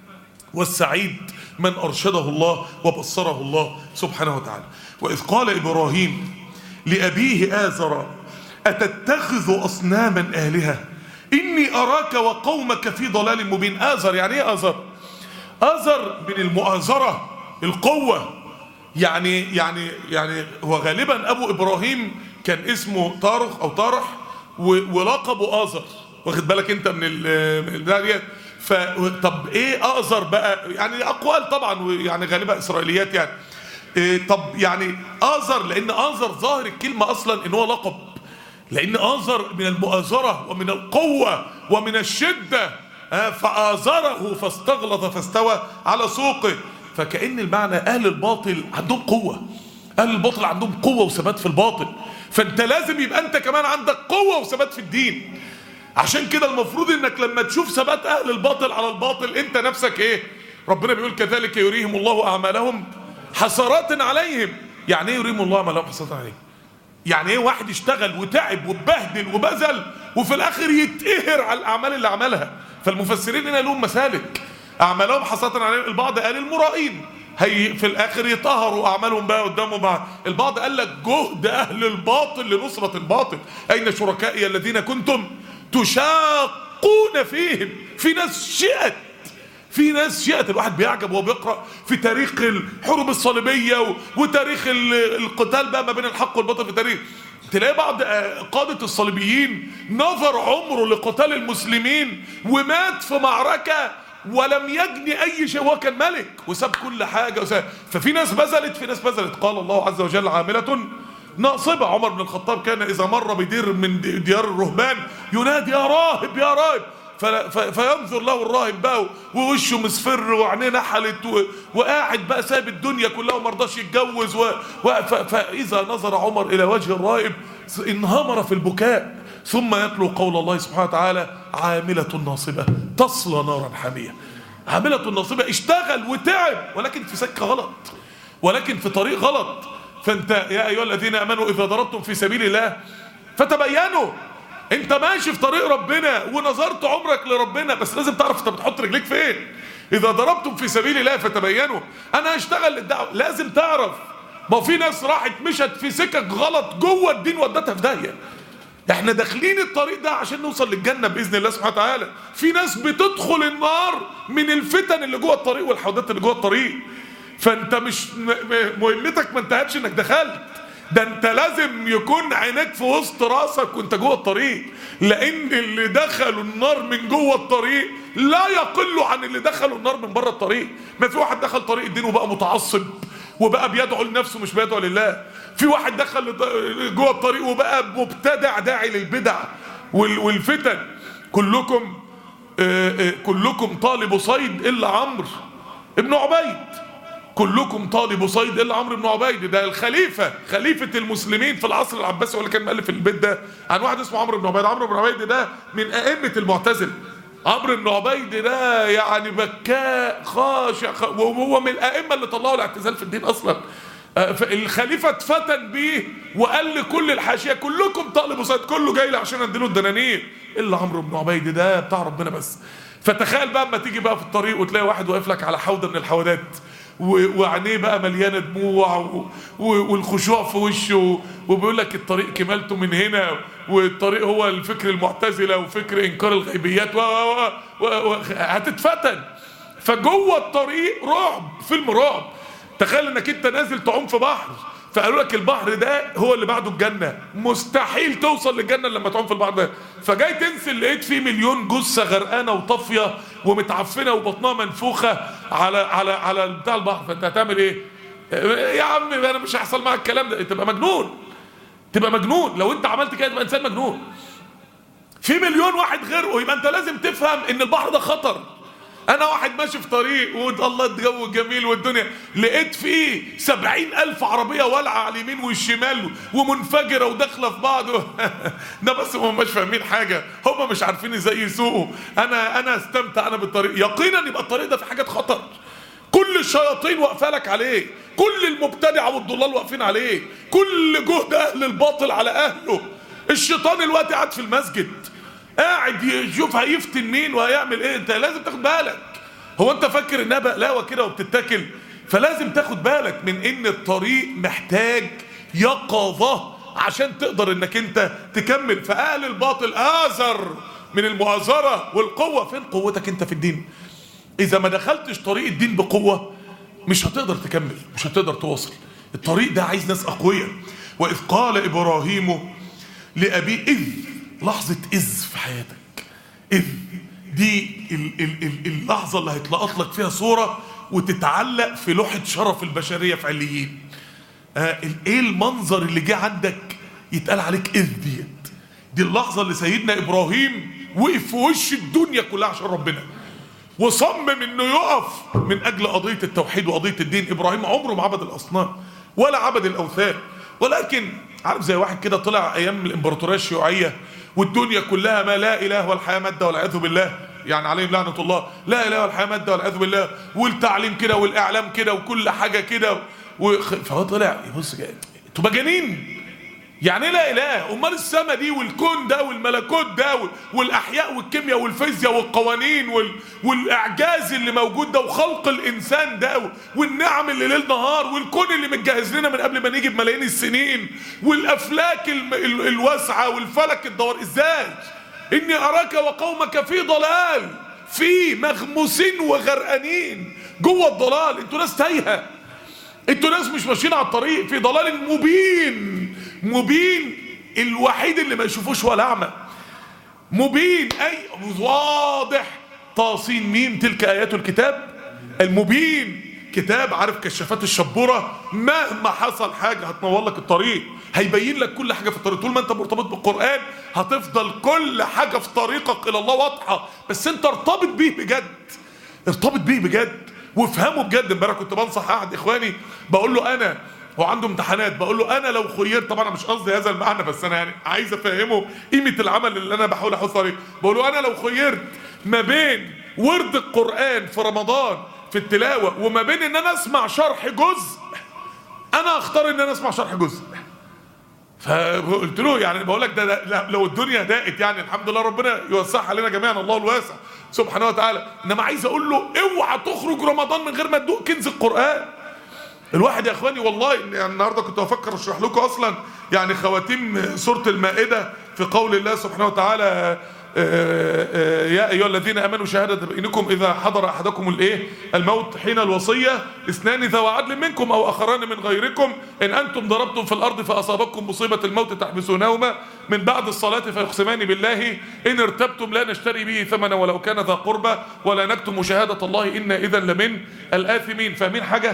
والسعيد من أرشده الله وبصره الله سبحانه وتعالى وإذ قال إبراهيم لأبيه آزر أتتخذ أصناما آلهة إني أراك وقومك في ضلال مبين آزر يعني إيه آزر آزر من المؤازرة القوة يعني يعني يعني هو غالبا أبو إبراهيم كان اسمه طارخ أو طارح و- ولقبه آزر واخد بالك أنت من ال- من البتاع ديت ف طب ايه اقذر بقى يعني اقوال طبعا يعني غالبا اسرائيليات يعني إيه طب يعني اقذر لان اقذر ظاهر الكلمه اصلا ان هو لقب لان اقذر من المؤازره ومن القوه ومن الشده آه، فآزره فاستغلظ فاستوى على سوقه فكأن المعنى أهل الباطل عندهم قوة أهل الباطل عندهم قوة وثبات في الباطل فأنت لازم يبقى أنت كمان عندك قوة وثبات في الدين عشان كده المفروض انك لما تشوف ثبات اهل الباطل على الباطل انت نفسك ايه ربنا بيقول كذلك يريهم الله اعمالهم حسرات عليهم يعني ايه يريهم الله اعمالهم حسرات عليهم يعني ايه واحد اشتغل وتعب واتبهدل وبذل وفي الاخر يتقهر على الاعمال اللي عملها فالمفسرين هنا لهم مسالك اعمالهم حسرات عليهم البعض قال المرائين هي في الاخر يطهروا اعمالهم بقى قدامه بعض البعض قال لك جهد اهل الباطل لنصرة الباطل اين شركائي الذين كنتم تشاقون فيهم في ناس شئت في ناس شئت الواحد بيعجب وهو بيقرا في تاريخ الحروب الصليبيه و- وتاريخ ال- القتال بقى ما بين الحق والباطل في تاريخ تلاقي بعض آه، قادة الصليبيين نظر عمره لقتال المسلمين ومات في معركة ولم يجني أي شيء وهو كان ملك وساب كل حاجة وساب ففي ناس بذلت في ناس بذلت قال الله عز وجل عاملة ناصبة عمر بن الخطاب كان إذا مر بدير من دي- ديار الرهبان ينادي يا راهب يا راهب ف- ف- فينظر له الراهب بقى ووشه مصفر وعينيه نحلت و- وقاعد بقى سايب الدنيا كلها وما رضاش يتجوز و... و... ف... فاذا نظر عمر الى وجه الراهب انهمر في البكاء ثم يتلو قول الله سبحانه وتعالى عاملة ناصبة تصلى نارا حامية عاملة ناصبة اشتغل وتعب ولكن في سكة غلط ولكن في طريق غلط فانت يا ايها الذين امنوا اذا ضربتم في سبيل الله فتبينوا انت ماشي في طريق ربنا ونظرت عمرك لربنا بس لازم تعرف انت بتحط رجليك فين اذا ضربتم في سبيل الله فتبينوا انا هشتغل للدعوه لازم تعرف ما هو في ناس راحت مشت في سكك غلط جوه الدين ودتها في داهيه احنا داخلين الطريق ده عشان نوصل للجنه باذن الله سبحانه وتعالى في ناس بتدخل النار من الفتن اللي جوه الطريق والحودات اللي جوه الطريق فانت مش م- م- مهمتك ما انتهتش انك دخلت ده انت لازم يكون عينيك في وسط راسك وانت جوه الطريق لان اللي دخلوا النار من جوه الطريق لا يقل عن اللي دخلوا النار من بره الطريق ما في واحد دخل طريق الدين وبقى متعصب وبقى بيدعو لنفسه مش بيدعو لله في واحد دخل لط- جوه الطريق وبقى مبتدع داعي للبدع وال- والفتن كلكم آه، آه، كلكم طالب صيد الا عمرو ابن عبيد كلكم طالب صيد الا عمرو بن عبيد ده الخليفه خليفه المسلمين في العصر العباسي ولا كان مؤلف البيت ده عن واحد اسمه عمرو بن عبيد عمرو بن عبيد ده من ائمه المعتزله عمرو بن عبيد ده يعني بكاء خاشع خ- وهو من الائمه اللي طلعوا الاعتزال في الدين اصلا آه، فالخليفه اتفتن بيه وقال لكل الحاشيه كلكم طالب صيد كله جاي لي عشان اديله الدنانير الا عمرو بن عبيد ده بتاع ربنا بس فتخيل بقى اما تيجي بقى في الطريق وتلاقي واحد واقف لك على حوضه من الحوادات و- وعينيه بقى مليانه دموع و- و- والخشوع في وشه وبيقول لك الطريق كمالته من هنا والطريق هو الفكر المعتزله وفكر انكار الغيبيات و و و و هتتفتن فجوه الطريق رعب فيلم رعب تخيل انك انت نازل تعوم في بحر فقالوا لك البحر ده هو اللي بعده الجنه مستحيل توصل للجنه لما تعوم في البحر ده فجاي تنزل لقيت فيه مليون جثه غرقانه وطافيه ومتعفنه وبطنها منفوخه على على على بتاع البحر فانت هتعمل ايه؟ يا عم انا مش هيحصل معاك الكلام ده تبقى مجنون تبقى مجنون لو انت عملت كده تبقى انسان مجنون في مليون واحد غرقوا يبقى انت لازم تفهم ان البحر ده خطر انا واحد ماشي في طريق والله الجو جميل والدنيا لقيت فيه سبعين الف عربية والعة على اليمين والشمال ومنفجرة وداخلة في بعض ده بس هم مش فاهمين حاجة هم مش عارفين ازاي يسوقوا انا انا استمتع انا بالطريق يقينا يبقى الطريق ده في حاجات خطر كل الشياطين واقفه لك عليه كل المبتدع والضلال واقفين عليه كل جهد اهل الباطل على اهله الشيطان الوقت قاعد في المسجد قاعد يشوف هيفتن مين وهيعمل ايه انت لازم تاخد بالك هو انت فاكر انها بقلاوه كده وبتتاكل فلازم تاخد بالك من ان الطريق محتاج يقظه عشان تقدر انك انت تكمل فاهل الباطل اذر من المؤازره والقوه فين قوتك انت في الدين اذا ما دخلتش طريق الدين بقوه مش هتقدر تكمل مش هتقدر تواصل الطريق ده عايز ناس اقوياء واذ قال ابراهيم لابيه اذ لحظه اذ في حياتك اذ دي ال ال ال اللحظه اللي هيتلقط لك فيها صوره وتتعلق في لوحه شرف البشريه في عليين آه ال- ايه المنظر اللي جه عندك يتقال عليك اذ ديت دي اللحظه اللي سيدنا ابراهيم وقف في وش الدنيا كلها عشان ربنا وصمم انه يقف من اجل قضيه التوحيد وقضيه الدين ابراهيم عمره ما عبد الاصنام ولا عبد الاوثان ولكن عارف زي واحد كده طلع ايام الامبراطوريه الشيوعيه والدنيا كلها ما لا اله والحياه ماده والعياذ بالله يعني عليهم لعنه الله لا اله والحياه ماده والعياذ بالله والتعليم كده والاعلام كده وكل حاجه كده وخ... فهو طلع يبص كده انتوا مجانين يعني ايه لا اله امال السما دي والكون ده والملكوت ده وال- والاحياء والكيمياء والفيزياء والقوانين وال... والاعجاز اللي موجود ده وخلق الانسان ده و- والنعم اللي ليل نهار والكون اللي متجهز لنا من قبل ما نيجي بملايين السنين والافلاك الم... ال... الواسعه والفلك الدوار ازاي اني اراك وقومك في ضلال في مغموسين وغرقانين جوه الضلال انتوا ناس تايهه انتوا ناس مش ماشيين على الطريق في ضلال مبين مبين الوحيد اللي ما يشوفوش ولا اعمى مبين اي واضح طاسين ميم تلك ايات الكتاب المبين كتاب عارف كشافات الشبوره مهما حصل حاجه هتنور لك الطريق هيبين لك كل حاجه في الطريق طول ما انت مرتبط بالقران هتفضل كل حاجه في طريقك الى الله واضحه بس انت ارتبط بيه بجد ارتبط بيه بجد وافهمه بجد امبارح كنت بنصح احد اخواني بقول له انا هو عنده امتحانات بقول له انا لو خيرت طبعا انا مش قصدي هذا المعنى بس انا يعني عايز افهمه قيمه العمل اللي انا بحاول احط عليه بقول له انا لو خيرت ما بين ورد القران في رمضان في التلاوه وما بين ان انا اسمع شرح جزء انا اختار ان انا اسمع شرح جزء فقلت له يعني بقول لك ده, ده لا- لو الدنيا ضاقت يعني الحمد لله ربنا يوسعها علينا جميعا الله الواسع سبحانه وتعالى انما عايز اقول له اوعى تخرج رمضان من غير ما تدوق كنز القران الواحد يا اخواني والله يعني النهارده كنت بفكر اشرح لكم اصلا يعني خواتيم سوره المائده في قول الله سبحانه وتعالى آه، آه، يا ايها الذين امنوا شهاده بينكم اذا حضر احدكم الايه الموت حين الوصيه اثنان ذوى عدل منكم او اخران من غيركم ان انتم ضربتم في الارض فاصابتكم مصيبه الموت تحبسونهما من بعد الصلاه فيقسمان بالله ان ارتبتم لا نشتري به ثمنا ولو كان ذا قربى ولا نكتم شهاده الله انا اذا لمن الاثمين فاهمين حاجه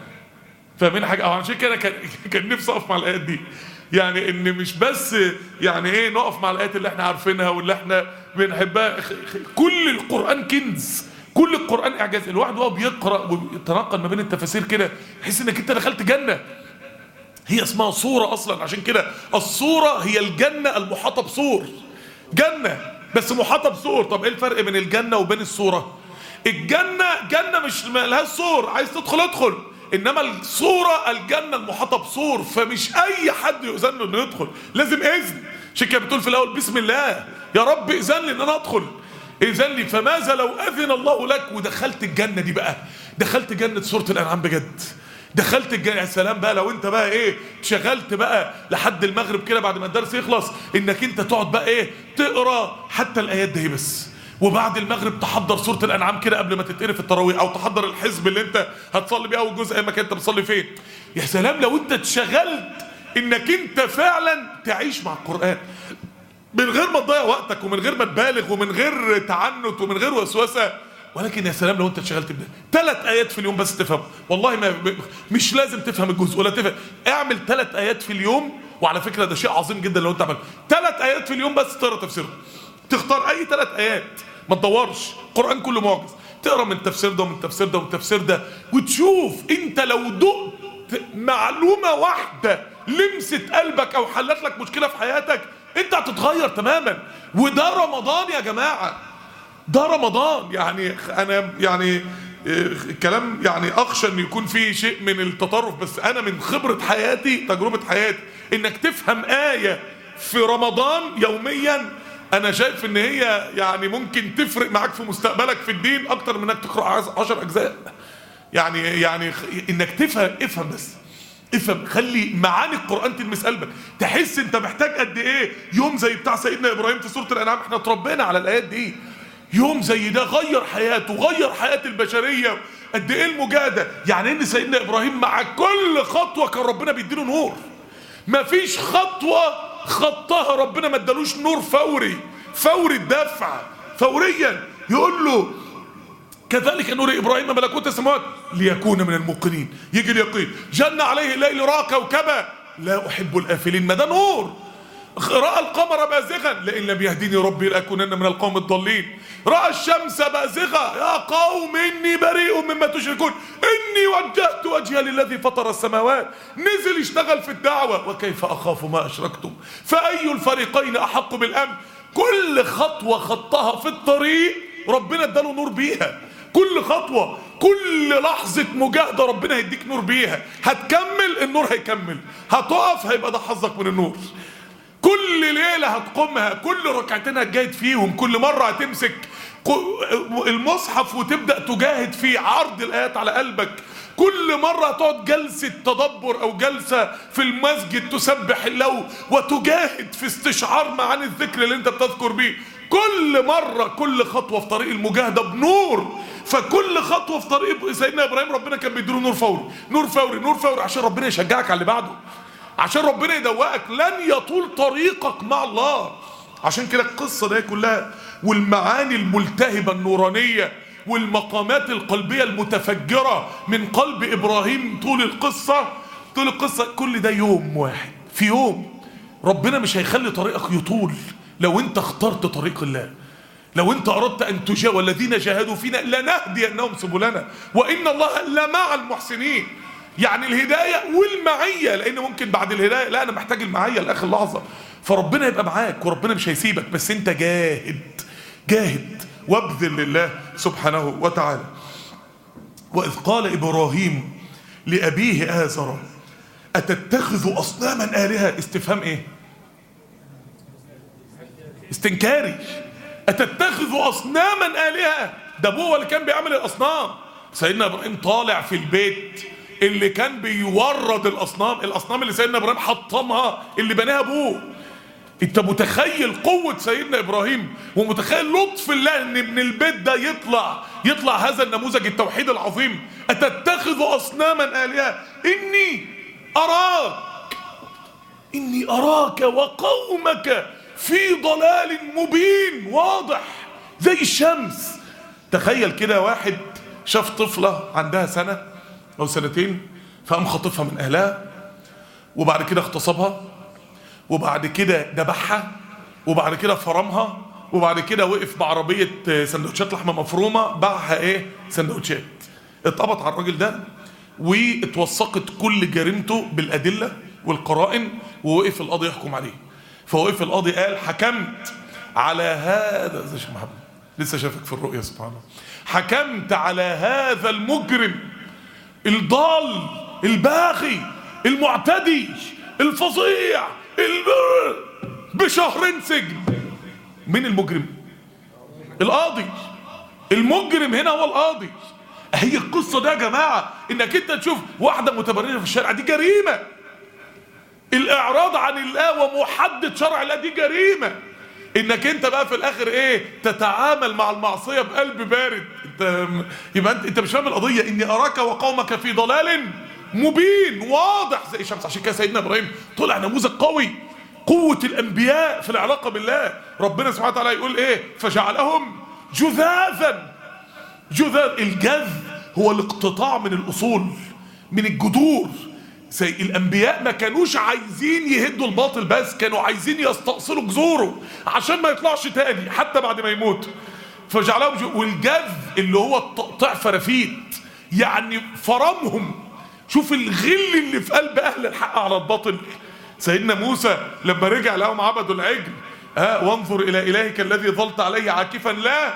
فاهمين حاجه اه عشان كده كان كان نفسي اقف مع الايات دي يعني ان مش بس يعني ايه نقف مع الايات اللي احنا عارفينها واللي احنا بنحبها خ- خ- كل القران كنز كل القران اعجاز الواحد وهو بيقرا ويتنقل ما بين التفاسير كده يحس انك انت دخلت جنه هي اسمها صورة أصلا عشان كده الصورة هي الجنة المحاطة بسور جنة بس محاطة بسور طب إيه الفرق بين الجنة وبين الصورة الجنة جنة مش مالهاش سور عايز تدخل ادخل إنما الصورة الجنة المحاطة بسور فمش أي حد يؤذن له إنه يدخل لازم إذن عشان كده بتقول في الأول بسم الله يا رب إذن لي إن أنا أدخل إذن لي فماذا لو أذن الله لك ودخلت الجنة دي بقى دخلت جنة سورة الأنعام بجد دخلت الجنة يا سلام بقى لو انت بقى ايه شغلت بقى لحد المغرب كده بعد ما الدرس يخلص انك انت تقعد بقى ايه تقرا حتى الايات دي بس وبعد المغرب تحضر سوره الانعام كده قبل ما تتقري في التراويح او تحضر الحزب اللي انت هتصلي بيه اول جزء ايا ما كان انت بتصلي فين يا سلام لو انت اتشغلت انك انت فعلا تعيش مع القران من غير ما تضيع وقتك ومن غير ما تبالغ ومن غير تعنت ومن غير وسوسه ولكن يا سلام لو انت اتشغلت بده ثلاث ايات في اليوم بس تفهم والله ما مش لازم تفهم الجزء ولا تفهم اعمل ثلاث ايات في اليوم وعلى فكره ده شيء عظيم جدا لو انت عملت ثلاث ايات في اليوم بس تقرا تفسيرهم تختار اي ثلاث ايات ما تدورش القران كله معجز تقرا من التفسير ده ومن التفسير ده ومن التفسير ده وتشوف انت لو دقت معلومه واحده لمست قلبك او حلت لك مشكله في حياتك انت هتتغير تماما وده رمضان يا جماعه ده رمضان يعني انا يعني آه، كلام يعني اخشى ان يكون فيه شيء من التطرف بس انا من خبره حياتي تجربه حياتي انك تفهم ايه في رمضان يوميا انا شايف ان هي يعني ممكن تفرق معاك في مستقبلك في الدين اكتر من انك تقرا عشر اجزاء يعني يعني خ- انك تفهم افهم بس افهم خلي معاني القران تلمس قلبك تحس انت محتاج قد ايه يوم زي بتاع سيدنا ابراهيم في سوره الانعام احنا اتربينا على الايات دي يوم زي ده غير حياته غير حياه البشريه قد ايه المجاهده يعني ان سيدنا ابراهيم مع كل خطوه كان ربنا بيديله نور مفيش خطوه خطها ربنا ما ادالوش نور فوري فوري الدفع فوريا يقول له كذلك نور ابراهيم ملكوت السماوات ليكون من الموقنين يجي اليقين جن عليه الليل راى كوكبا لا احب الافلين ما ده نور راى القمر بازغا لئن لم يهديني ربي لاكونن من القوم الضالين راى الشمس بازغه يا قوم اني بريء مما تشركون اني وجهت وجهي للذي فطر السماوات نزل يشتغل في الدعوه وكيف اخاف ما اشركتم فاي الفريقين احق بالامن كل خطوه خطها في الطريق ربنا اداله نور بيها كل خطوة كل لحظة مجاهدة ربنا هيديك نور بيها هتكمل النور هيكمل هتقف هيبقى ده حظك من النور كل ليلة هتقومها كل ركعتين هتجاهد فيهم كل مرة هتمسك ق- المصحف وتبدأ تجاهد فيه عرض الآيات على قلبك كل مرة هتقعد جلسة تدبر أو جلسة في المسجد تسبح الله وتجاهد في استشعار معاني الذكر اللي أنت بتذكر بيه كل مرة كل خطوة في طريق المجاهدة بنور فكل خطوة في طريق سيدنا إبراهيم ربنا كان بيديله نور فوري نور فوري نور فوري عشان ربنا يشجعك على اللي بعده عشان ربنا يدوقك لن يطول طريقك مع الله عشان كده القصة دي كلها والمعاني الملتهبة النورانية والمقامات القلبية المتفجرة من قلب إبراهيم طول القصة طول القصة كل ده يوم واحد في يوم ربنا مش هيخلي طريقك يطول لو انت اخترت طريق الله لو انت اردت ان تجاهد والذين جاهدوا فينا لنهدينهم سبلنا وان الله لمع المحسنين يعني الهدايه والمعيه لان ممكن بعد الهدايه لا انا محتاج المعيه لاخر لحظه فربنا يبقى معاك وربنا مش هيسيبك بس انت جاهد جاهد وابذل لله سبحانه وتعالى واذ قال ابراهيم لابيه ازر اتتخذ اصناما الهه استفهام ايه استنكاري أتتخذ أصناما آلهة ده أبوه اللي كان بيعمل الأصنام سيدنا إبراهيم طالع في البيت اللي كان بيورد الاصنام الاصنام اللي سيدنا ابراهيم حطمها اللي بناها ابوه انت متخيل قوة سيدنا ابراهيم ومتخيل لطف الله ان من البيت ده يطلع يطلع هذا النموذج التوحيد العظيم اتتخذ اصناما الهة اني اراك اني اراك وقومك في ضلال مبين واضح زي الشمس تخيل كده واحد شاف طفلة عندها سنة او سنتين فقام خاطفها من اهلها وبعد كده اغتصبها وبعد كده ذبحها وبعد كده فرمها وبعد كده وقف بعربية سندوتشات لحمة مفرومة باعها ايه سندوتشات اتقبض على الراجل ده واتوثقت كل جريمته بالأدلة والقرائن ووقف القاضي يحكم عليه فوقف القاضي قال حكمت على هذا زي شيخ محمد لسه شافك في الرؤيا سبحان الله حكمت على هذا المجرم الضال الباغي المعتدي الفظيع الب- بشهرين سجن مين المجرم القاضي المجرم هنا هو القاضي هي القصة ده يا جماعة انك انت تشوف واحدة متبرجة في الشارع دي جريمة الاعراض عن الله ومحدد شرع الله دي جريمة انك انت بقى في الاخر ايه تتعامل مع المعصية بقلب بارد انت يبقى انت, انت مش فاهم القضية اني اراك وقومك في ضلال مبين واضح زي الشمس عشان كده سيدنا ابراهيم طلع نموذج قوي قوة الانبياء في العلاقة بالله ربنا سبحانه وتعالى يقول ايه فجعلهم جذاذا جذاذ الجذ هو الاقتطاع من الاصول من الجذور زي الانبياء ما كانوش عايزين يهدوا الباطل بس كانوا عايزين يستأصلوا جذوره عشان ما يطلعش تاني حتى بعد ما يموت فجعلهم جو... والجذ اللي هو التقطيع فرافيت يعني فرمهم شوف الغل اللي في قلب اهل الحق على الباطل سيدنا موسى لما رجع لهم عبدوا العجل ها وانظر الى الهك الذي ظلت عليه عاكفا لا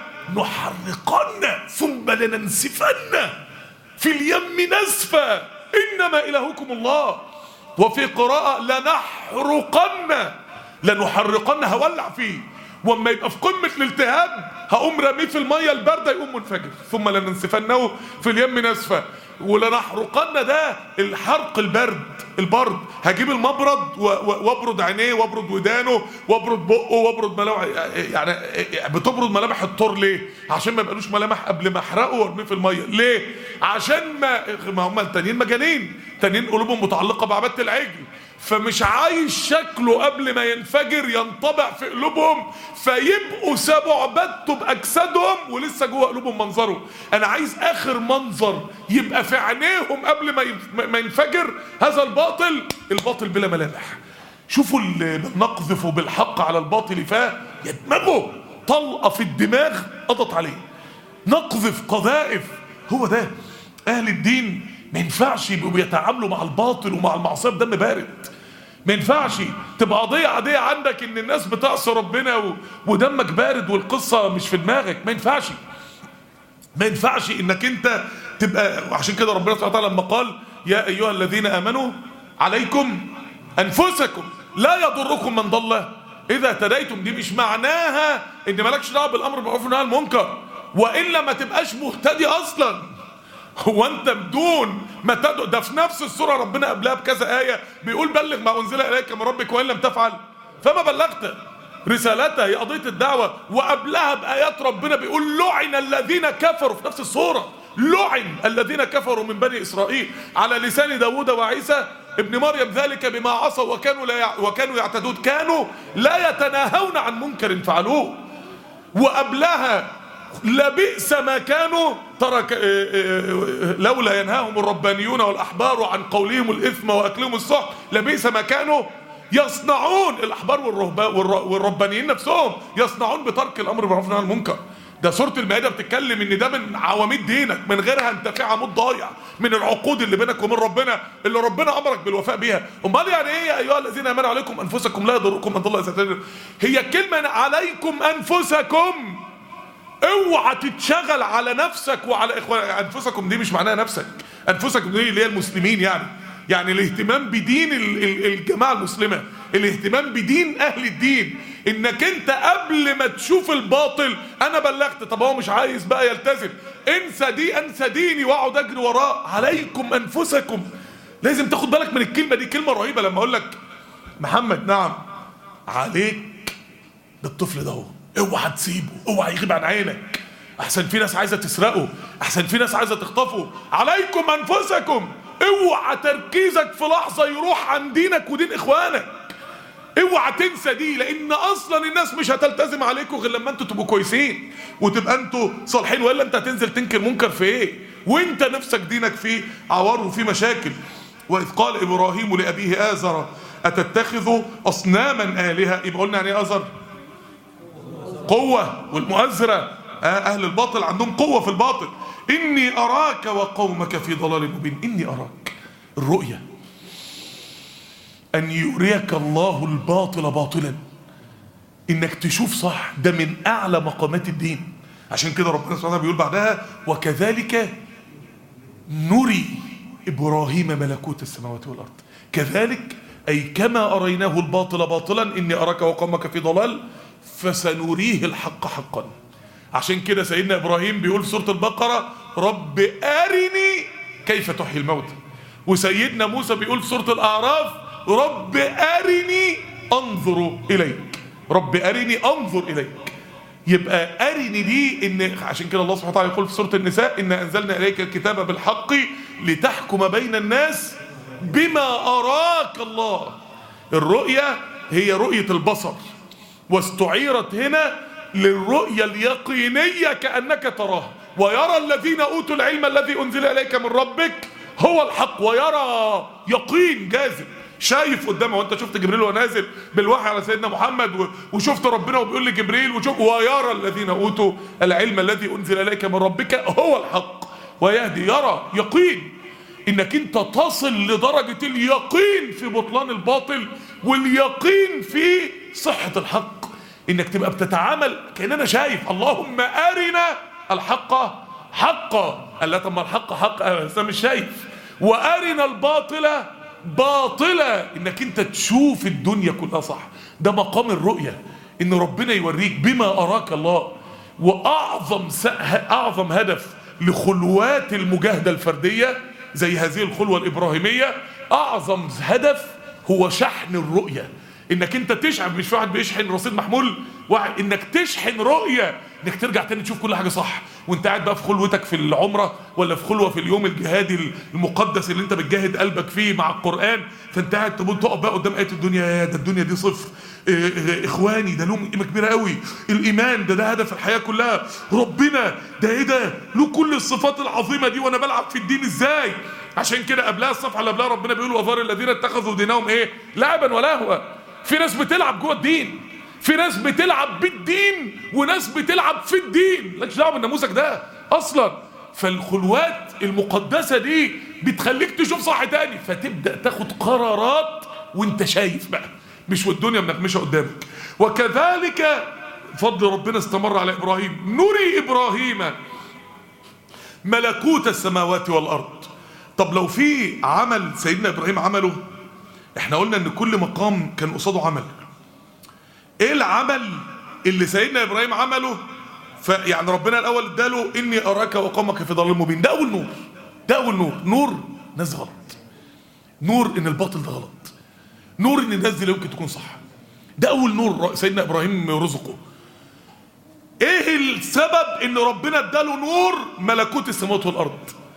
نحرقن ثم لننسفن في اليم نسفا انما الهكم الله وفي قراءة لنحرقن لنحرقن هولع فيه واما يبقى في قمة الالتهاب هقوم رميه في المية الباردة يقوم منفجر ثم لننسفنه في اليم نسفا ولنحرقن ده الحرق البرد البرد هجيب المبرد و- و- وابرد عينيه وابرد ودانه وابرد بقه وابرد ملامح يعني بتبرد ملامح الطور ليه؟ عشان ما يبقالوش ملامح قبل ما احرقه وارميه في الميه ليه؟ عشان ما ما هم التانيين مجانين تانيين قلوبهم متعلقه بعباده العجل فمش عايز شكله قبل ما ينفجر ينطبع في قلوبهم فيبقوا سابوا عبادته باجسادهم ولسه جوه قلوبهم منظره انا عايز اخر منظر يبقى في عينيهم قبل ما ينف- ما ينفجر هذا الباطل الباطل بلا ملامح شوفوا اللي نقذف بالحق على الباطل فيدمغه طلقه في الدماغ قضت عليه نقذف قذائف هو ده اهل الدين ما ينفعش يبقوا بيتعاملوا مع الباطل ومع المعصيه بدم بارد ما ينفعش تبقى قضيه عاديه عندك ان الناس بتعصي ربنا و... ودمك بارد والقصه مش في دماغك ما ينفعش ما ينفعش انك انت تبقى وعشان كده ربنا سبحانه وتعالى لما قال يا ايها الذين امنوا عليكم انفسكم لا يضركم من ضل اذا اهتديتم دي مش معناها ان مالكش دعوه بالامر بالمعروف والنهي عن المنكر والا ما تبقاش مهتدي اصلا هو انت بدون ما تدعو ده في نفس السوره ربنا قبلها بكذا ايه بيقول بلغ ما انزل اليك من ربك وان لم تفعل فما بلغت رسالتها هي قضيه الدعوه وقبلها بايات ربنا بيقول لعن الذين كفروا في نفس السوره لعن الذين كفروا من بني اسرائيل على لسان داوود وعيسى ابن مريم ذلك بما عصوا وكانوا لا يع... وكانوا يعتدون كانوا لا يتناهون عن منكر فعلوه وقبلها لبئس ما كانوا ترك لولا ينهاهم الربانيون والاحبار عن قولهم الاثم واكلهم السحت لبئس ما كانوا يصنعون الاحبار والرهبان والربانيين نفسهم يصنعون بترك الامر بالمعروف والنهي عن المنكر ده سوره المائده بتتكلم ان ده من عواميد دينك من غيرها انت في عمود ضايع من العقود اللي بينك وبين ربنا اللي ربنا امرك بالوفاء بيها امال يعني ايه يا ايها الذين امنوا عليكم انفسكم لا يضركم من ضل اذا اهتديتم هي الكلمه عليكم انفسكم اوعى تتشغل على نفسك وعلى اخوان انفسكم دي مش معناها نفسك انفسكم دي اللي هي المسلمين يعني يعني الاهتمام بدين ال- ال- الجماعه المسلمه الاهتمام بدين اهل الدين انك انت قبل ما تشوف الباطل انا بلغت طب هو مش عايز بقى يلتزم انسى دي انسى ديني واقعد اجري وراه عليكم انفسكم لازم تاخد بالك من الكلمه دي كلمه رهيبه لما اقول لك محمد نعم عليك بالطفل ده هو اوعى تسيبه اوعى يغيب عن عينك احسن في ناس عايزه تسرقه احسن في ناس عايزه تخطفه عليكم انفسكم اوعى تركيزك في لحظه يروح عن دينك ودين اخوانك اوعى تنسى دي لان اصلا الناس مش هتلتزم عليكم غير لما انتوا تبقوا كويسين وتبقى انتوا صالحين والا انت هتنزل تنكر منكر في ايه وانت نفسك دينك فيه عوار وفيه مشاكل واذ قال ابراهيم لابيه ازر اتتخذ اصناما الهه يبقى قلنا يعني ايه ازر قوة والمؤزرة آه، أهل الباطل عندهم قوة في الباطل إني أراك وقومك في ضلال مبين إني أراك الرؤية أن يريك الله الباطل باطلا إنك تشوف صح ده من أعلى مقامات الدين عشان كده ربنا سبحانه وتعالى بيقول بعدها وكذلك نري إبراهيم ملكوت السماوات والأرض كذلك أي كما أريناه الباطل باطلا إني أراك وقومك في ضلال فسنريه الحق حقا عشان كده سيدنا إبراهيم بيقول في سورة البقرة رب أرني كيف تحيي الموتى وسيدنا موسى بيقول في سورة الأعراف رب أرني أنظر إليك رب أرني أنظر إليك يبقى أرني دي إن عشان كده الله سبحانه وتعالى يقول في سورة النساء إن أنزلنا إليك الكتاب بالحق لتحكم بين الناس بما أراك الله الرؤية هي رؤية البصر واستعيرت هنا للرؤية اليقينية كأنك تراها ويرى الذين أوتوا العلم الذي أنزل إليك من ربك هو الحق ويرى يقين جازم شايف قدامه وانت شفت جبريل وهو نازل بالوحي على سيدنا محمد و- وشفت ربنا وبيقول لجبريل وشوف ويرى الذين اوتوا العلم الذي انزل اليك من ربك هو الحق ويهدي يرى يقين انك انت تصل لدرجة اليقين في بطلان الباطل واليقين في صحة الحق انك تبقى بتتعامل كأن انا شايف اللهم ارنا الحق حقا قال لا طب ما الحق حق انا بس أنا مش شايف وارنا الباطل باطلة انك انت تشوف الدنيا كلها صح ده مقام الرؤية ان ربنا يوريك بما اراك الله واعظم س... اعظم هدف لخلوات المجاهدة الفردية زي هذه الخلوة الابراهيمية اعظم هدف هو شحن الرؤية انك انت تشحن مش واحد بيشحن رصيد محمول واحد انك تشحن رؤية انك ترجع تاني تشوف كل حاجة صح وانت قاعد بقى في خلوتك في العمرة ولا في خلوة في اليوم الجهادي المقدس اللي انت بتجاهد قلبك فيه مع القرآن فانت قاعد تقول تقف بقى قدام آية الدنيا يا ده الدنيا دي صفر اه اه اخواني ده لهم قيمة كبيرة قوي الايمان ده ده هدف الحياة كلها ربنا ده ايه ده له كل الصفات العظيمة دي وانا بلعب في الدين ازاي عشان كده قبلها الصفحة اللي قبلها ربنا بيقول وذر الذين اتخذوا دينهم ايه لعبا ولهوا في ناس بتلعب جوه الدين في ناس بتلعب بالدين وناس بتلعب في الدين مالكش دعوه بالنموذج ده اصلا فالخلوات المقدسه دي بتخليك تشوف صح تاني فتبدا تاخد قرارات وانت شايف بقى مش والدنيا منغمشه قدامك وكذلك فضل ربنا استمر على ابراهيم نري ابراهيم ملكوت السماوات والارض طب لو في عمل سيدنا ابراهيم عمله احنا قلنا ان كل مقام كان قصاده عمل ايه العمل اللي سيدنا ابراهيم عمله فيعني ربنا الاول اداله اني اراك وقومك في ضلال مبين ده اول نور ده اول نور نور ناس غلط نور ان الباطل ده غلط نور ان الناس دي لا يمكن تكون صح ده اول نور سيدنا ابراهيم رزقه ايه السبب ان ربنا اداله نور ملكوت السماوات والارض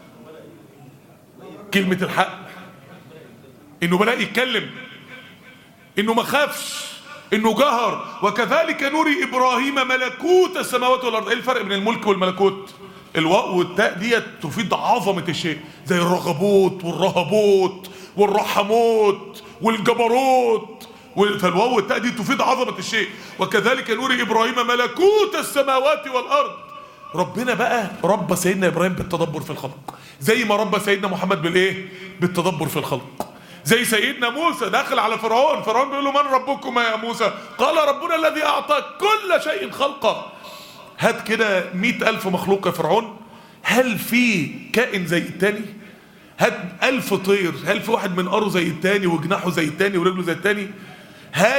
كلمة الحق انه بدأ يتكلم انه ما خافش انه جهر وكذلك نري ابراهيم ملكوت السماوات والارض ايه الفرق بين الملك والملكوت الواو والتاء ديت تفيد عظمة الشيء زي الرغبوت والرهبوت والرحموت والجبروت فالواو والتاء دي تفيد عظمة الشيء وكذلك نري ابراهيم ملكوت السماوات والارض ربنا بقى ربى سيدنا ابراهيم بالتدبر في الخلق زي ما ربى سيدنا محمد بالايه بالتدبر في الخلق زي سيدنا موسى داخل على فرعون فرعون بيقول له من ربكما يا موسى قال ربنا الذي اعطى كل شيء خلقه هات كده مئة ألف مخلوق يا فرعون هل في كائن زي التاني هات ألف طير هل في واحد من قره زي التاني وجناحه زي التاني ورجله زي التاني هات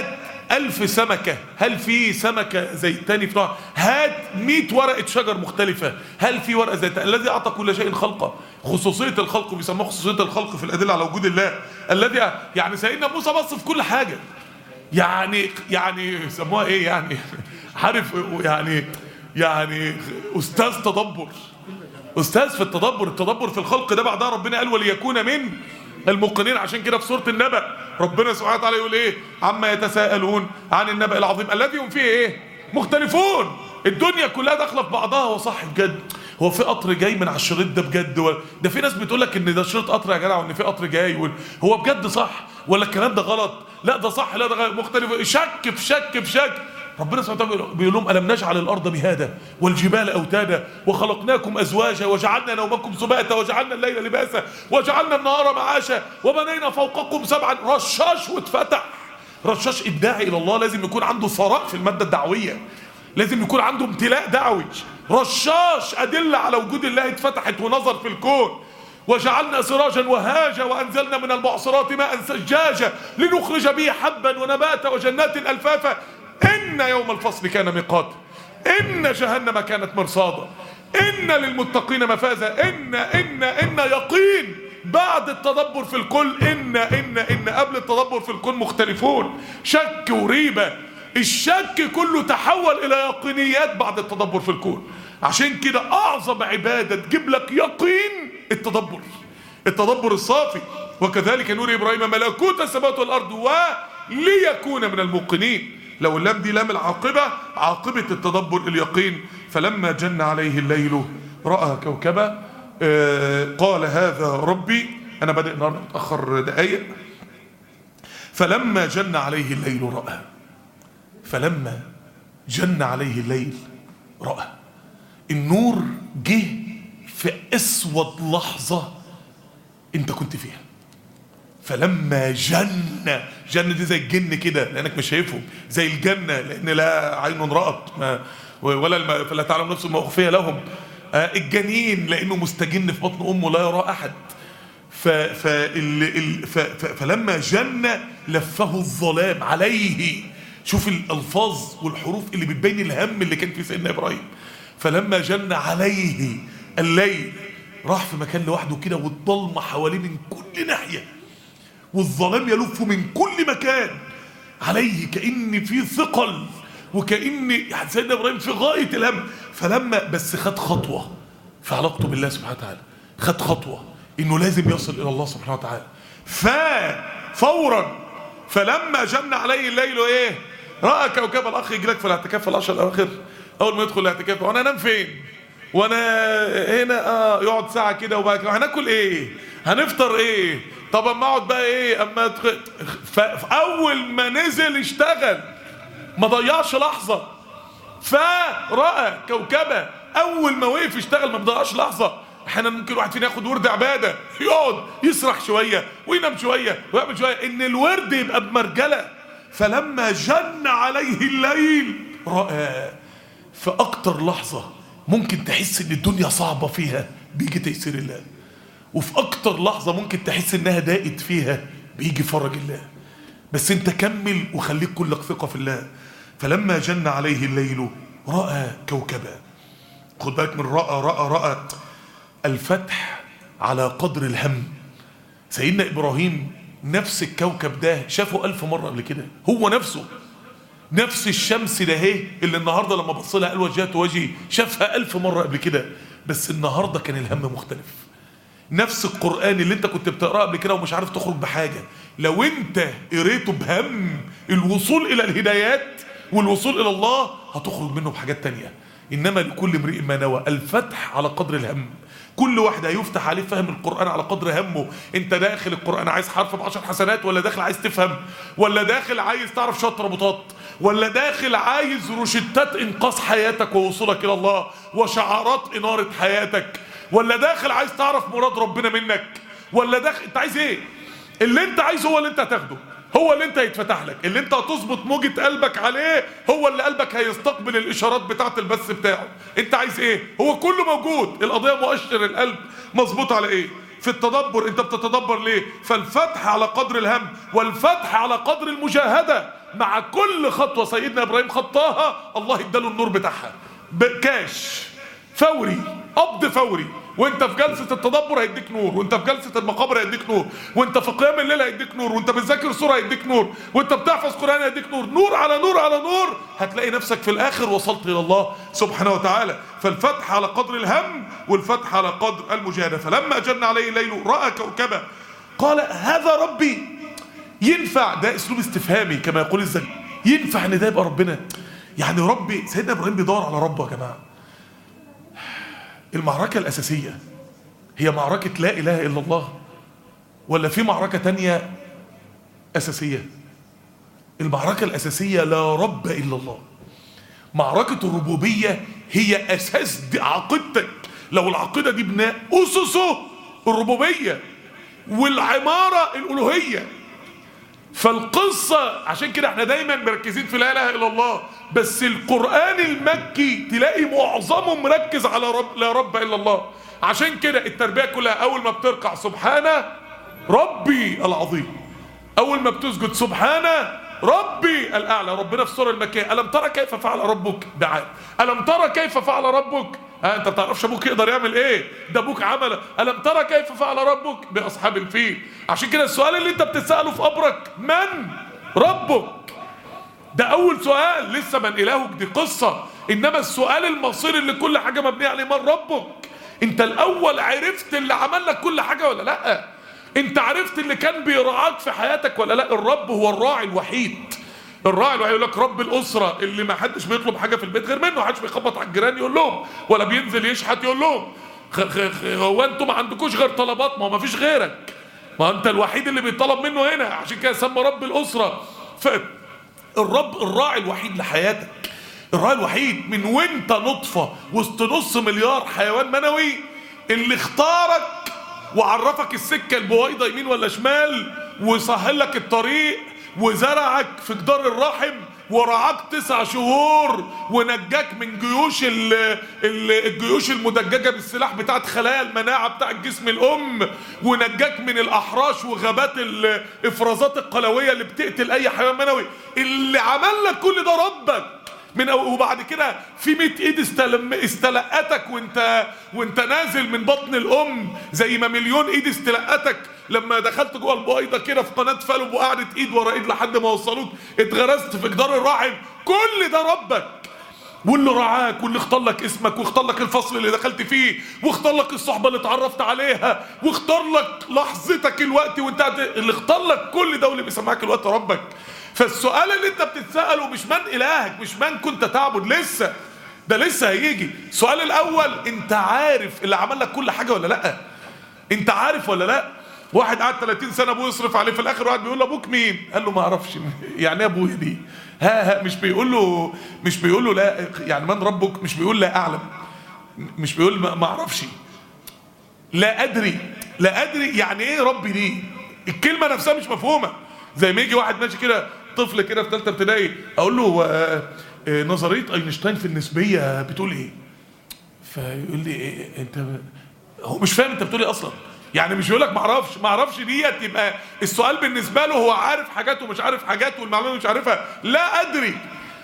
ألف سمكة هل في سمكة زي التاني في نوع هات 100 ورقة شجر مختلفة هل في ورقة زي التاني الذي أعطى كل شيء خلقه خصوصية الخلق بيسموها خصوصية الخلق في الأدلة على وجود الله الذي يعني سيدنا موسى بص في كل حاجة يعني يعني سموها ايه يعني عارف يعني يعني استاذ تدبر استاذ في التدبر التدبر في الخلق ده بعدها ربنا قال وليكون من الموقنين عشان كده في سوره النبأ ربنا سبحانه وتعالى يقول ايه عما يتساءلون عن النبأ العظيم الذي هم فيه ايه مختلفون الدنيا كلها داخله في بعضها هو صح بجد هو في قطر جاي من على الشريط ده بجد ولا ده في ناس بتقول لك ان ده شريط قطر يا جدع وان في قطر جاي وال- هو بجد صح ولا الكلام ده غلط لا ده صح لا ده غلط مختلف شك في شك في شك ربنا سبحانه وتعالى بيقول لهم الم نجعل الارض مهادا والجبال اوتادا وخلقناكم ازواجا وجعلنا نومكم سباتا وجعلنا الليل لباسا وجعلنا النهار معاشا وبنينا فوقكم سبعا رشاش واتفتح رشاش الداعي الى الله لازم يكون عنده ثراء في الماده الدعويه لازم يكون عنده امتلاء دعوي رشاش ادله على وجود الله اتفتحت ونظر في الكون وجعلنا سراجا وهاجا وانزلنا من المعصرات ماء ثجاجا لنخرج به حبا ونباتا وجنات الفافا ان يوم الفصل كان ميقاتا ان جهنم كانت مرصادا ان للمتقين مفازا ان ان ان يقين بعد التدبر في الكل ان ان ان قبل التدبر في الكل مختلفون شك وريبه الشك كله تحول الى يقينيات بعد التدبر في الكون عشان كده اعظم عباده تجيب لك يقين التدبر التدبر الصافي وكذلك نور ابراهيم ملكوت السماوات والارض وليكون من الموقنين لو اللام دي لام العاقبه عاقبه التدبر اليقين فلما جن عليه الليل راى كوكبا آه، قال هذا ربي انا بادئ النهارده متاخر دقايق فلما جن عليه الليل راى فلما جن عليه الليل راى النور جه في اسود لحظه انت كنت فيها فلما جن جن دي زي الجن كده لانك مش شايفهم زي الجنه لان لا عين رات ما ولا الم... فلا تعلم نفس ما اخفي لهم آه الجنين لانه مستجن في بطن امه لا يرى احد ف... ف... ال... ال... ف... ف... فلما جن لفه الظلام عليه شوف الالفاظ والحروف اللي بتبين الهم اللي كان في سيدنا ابراهيم فلما جن عليه الليل راح في مكان لوحده كده والضلمه حواليه من كل ناحيه والظلام يلف من كل مكان عليه كأن في ثقل وكأن يعني سيدنا إبراهيم في غاية الهم فلما بس خد خطوة في علاقته بالله سبحانه وتعالى خد خطوة إنه لازم يصل إلى الله سبحانه وتعالى ففورا فلما جن عليه الليل إيه رأى كوكب الأخ يجي لك في الاعتكاف في العشر الأواخر أول ما يدخل الاعتكاف وأنا أنام فين؟ وانا هنا اه يقعد ساعه كده وبعد كده هناكل ايه هنفطر ايه طب اما اقعد بقى ايه اما أدخل- ف- فاول ما نزل اشتغل ما ضيعش لحظه فراى كوكبه اول ما وقف يشتغل ما بضيعش لحظه احيانا ممكن واحد فينا ياخد ورد عباده يقعد يسرح شويه وينام شويه ويعمل شويه ان الورد يبقى بمرجله فلما جن عليه الليل راى في اكتر لحظه ممكن تحس ان الدنيا صعبه فيها بيجي تيسير الله وفي اكتر لحظه ممكن تحس انها ضاقت فيها بيجي فرج الله بس انت كمل وخليك كلك ثقه في الله فلما جن عليه الليل راى كوكبا خد بالك من راى راى راى الفتح على قدر الهم سيدنا ابراهيم نفس الكوكب ده شافه ألف مرة قبل كده هو نفسه نفس الشمس ده اهي اللي النهارده لما بص لها قال وجهت وجهي شافها ألف مرة قبل كده بس النهارده كان الهم مختلف نفس القرآن اللي انت كنت بتقراه قبل كده ومش عارف تخرج بحاجة لو انت قريته بهم الوصول إلى الهدايات والوصول إلى الله هتخرج منه بحاجات تانية إنما لكل امرئ ما نوى الفتح على قدر الهم كل واحد هيفتح عليه فهم القرآن على قدر همه انت داخل القرآن عايز حرف بعشر حسنات ولا داخل عايز تفهم ولا داخل عايز تعرف شوية ربطات ولا داخل عايز روشتات انقاذ حياتك ووصولك الى الله وشعارات انارة حياتك ولا داخل عايز تعرف مراد ربنا منك ولا داخل انت عايز ايه اللي انت عايزه هو اللي انت هتاخده هو اللي انت هيتفتح لك اللي انت هتظبط موجة قلبك عليه هو اللي قلبك هيستقبل الاشارات بتاعه البث بتاعه انت عايز ايه هو كله موجود القضية مؤشر القلب مظبوط على ايه في التدبر انت بتتدبر ليه فالفتح على قدر الهم والفتح على قدر المجاهدة مع كل خطوة سيدنا ابراهيم خطاها الله اداله النور بتاعها بكاش فوري قبض فوري وانت في جلسة التدبر هيديك نور وانت في جلسة المقابر هيديك نور وانت في قيام الليل هيديك نور وانت بتذاكر سورة هيديك نور وانت بتحفظ قرآن هيديك نور نور على نور على نور هتلاقي نفسك في الاخر وصلت الى الله سبحانه وتعالى فالفتح على قدر الهم والفتح على قدر المجاهدة فلما جن عليه الليل رأى كوكبا قال هذا ربي ينفع ده اسلوب استفهامي كما يقول الزكي ينفع ان ده يبقى ربنا يعني ربي سيدنا ابراهيم بيدور على ربه يا جماعه المعركة الأساسية هي معركة لا إله إلا الله ولا في معركة تانية أساسية المعركة الأساسية لا رب إلا الله معركة الربوبية هي أساس دي عقيدتك لو العقيدة دي بناء أسسه الربوبية والعمارة الألوهية فالقصة عشان كده احنا دايما مركزين في لا اله الا الله بس القرآن المكي تلاقي معظمه مركز على رب لا رب الا الله عشان كده التربية كلها اول ما بتركع سبحانه ربي العظيم اول ما بتسجد سبحانه ربي الاعلى ربنا في السوره المكيه الم ترى كيف فعل ربك بعاد الم ترى كيف فعل ربك ها انت بتعرفش ابوك يقدر يعمل ايه ده ابوك عمل الم ترى كيف فعل ربك باصحاب الفيل عشان كده السؤال اللي انت بتساله في قبرك من ربك ده اول سؤال لسه من الهك دي قصه انما السؤال المصيري اللي كل حاجه مبنيه عليه من ربك انت الاول عرفت اللي عمل لك كل حاجه ولا لا انت عرفت اللي كان بيرعاك في حياتك ولا لا الرب هو الراعي الوحيد الراعي الوحيد يقول لك رب الاسره اللي ما حدش بيطلب حاجه في البيت غير منه ما حدش بيخبط على الجيران يقول لهم ولا بينزل يشحت يقول لهم خ- خ- خ- هو انتوا ما عندكوش غير طلبات ما هو ما فيش غيرك ما انت الوحيد اللي بيطلب منه هنا عشان كده سمى رب الاسره فالرب الراعي الوحيد لحياتك الراعي الوحيد من وانت نطفه وسط نص مليار حيوان منوي اللي اختارك وعرفك السكه البويضه يمين ولا شمال وسهل لك الطريق وزرعك في جدار الرحم ورعاك تسع شهور ونجاك من جيوش ال ال الجيوش المدججه بالسلاح بتاعت خلايا المناعه بتاع الجسم الام ونجاك من الاحراش وغابات الافرازات القلويه اللي بتقتل اي حيوان منوي اللي عمل لك كل ده ربك من أو وبعد كده في 100 ايد استلم استلقتك وانت وانت نازل من بطن الام زي ما مليون ايد استلقتك لما دخلت جوه البويضه كده في قناه فالوب وقعدت ايد ورا ايد لحد ما وصلوك اتغرست في جدار الرحم كل ده ربك واللي رعاك واللي اختار لك اسمك واختار لك الفصل اللي دخلت فيه واختار لك الصحبه اللي اتعرفت عليها واختار لك لحظتك الوقت وانت قاعد- اللي اختار لك كل ده واللي بيسمعك الوقت ربك فالسؤال اللي انت بتتساله مش من الهك مش من كنت تعبد لسه ده لسه هيجي السؤال الاول انت عارف اللي عمل لك كل حاجه ولا لا انت عارف ولا لا واحد قعد 30 سنه ابوه يصرف عليه في الاخر واحد بيقول له ابوك مين قال له ما اعرفش يعني ايه ابويا دي ها ها مش بيقول له مش بيقول له لا يعني من ربك مش بيقول لا اعلم مش بيقول ما ما اعرفش لا ادري لا ادري يعني ايه ربي دي الكلمه نفسها مش مفهومه زي ما يجي واحد ماشي كده طفل كده في ثالثه ابتدائي اقول له هو آه، آه، نظريه اينشتاين في النسبيه بتقول ايه فيقول لي إيه انت هو مش فاهم انت بتقول ايه اصلا يعني مش يقول لك ما اعرفش ما اعرفش ديت يبقى السؤال بالنسبه له هو عارف حاجات ومش عارف حاجات والمعلومه مش عارفها لا ادري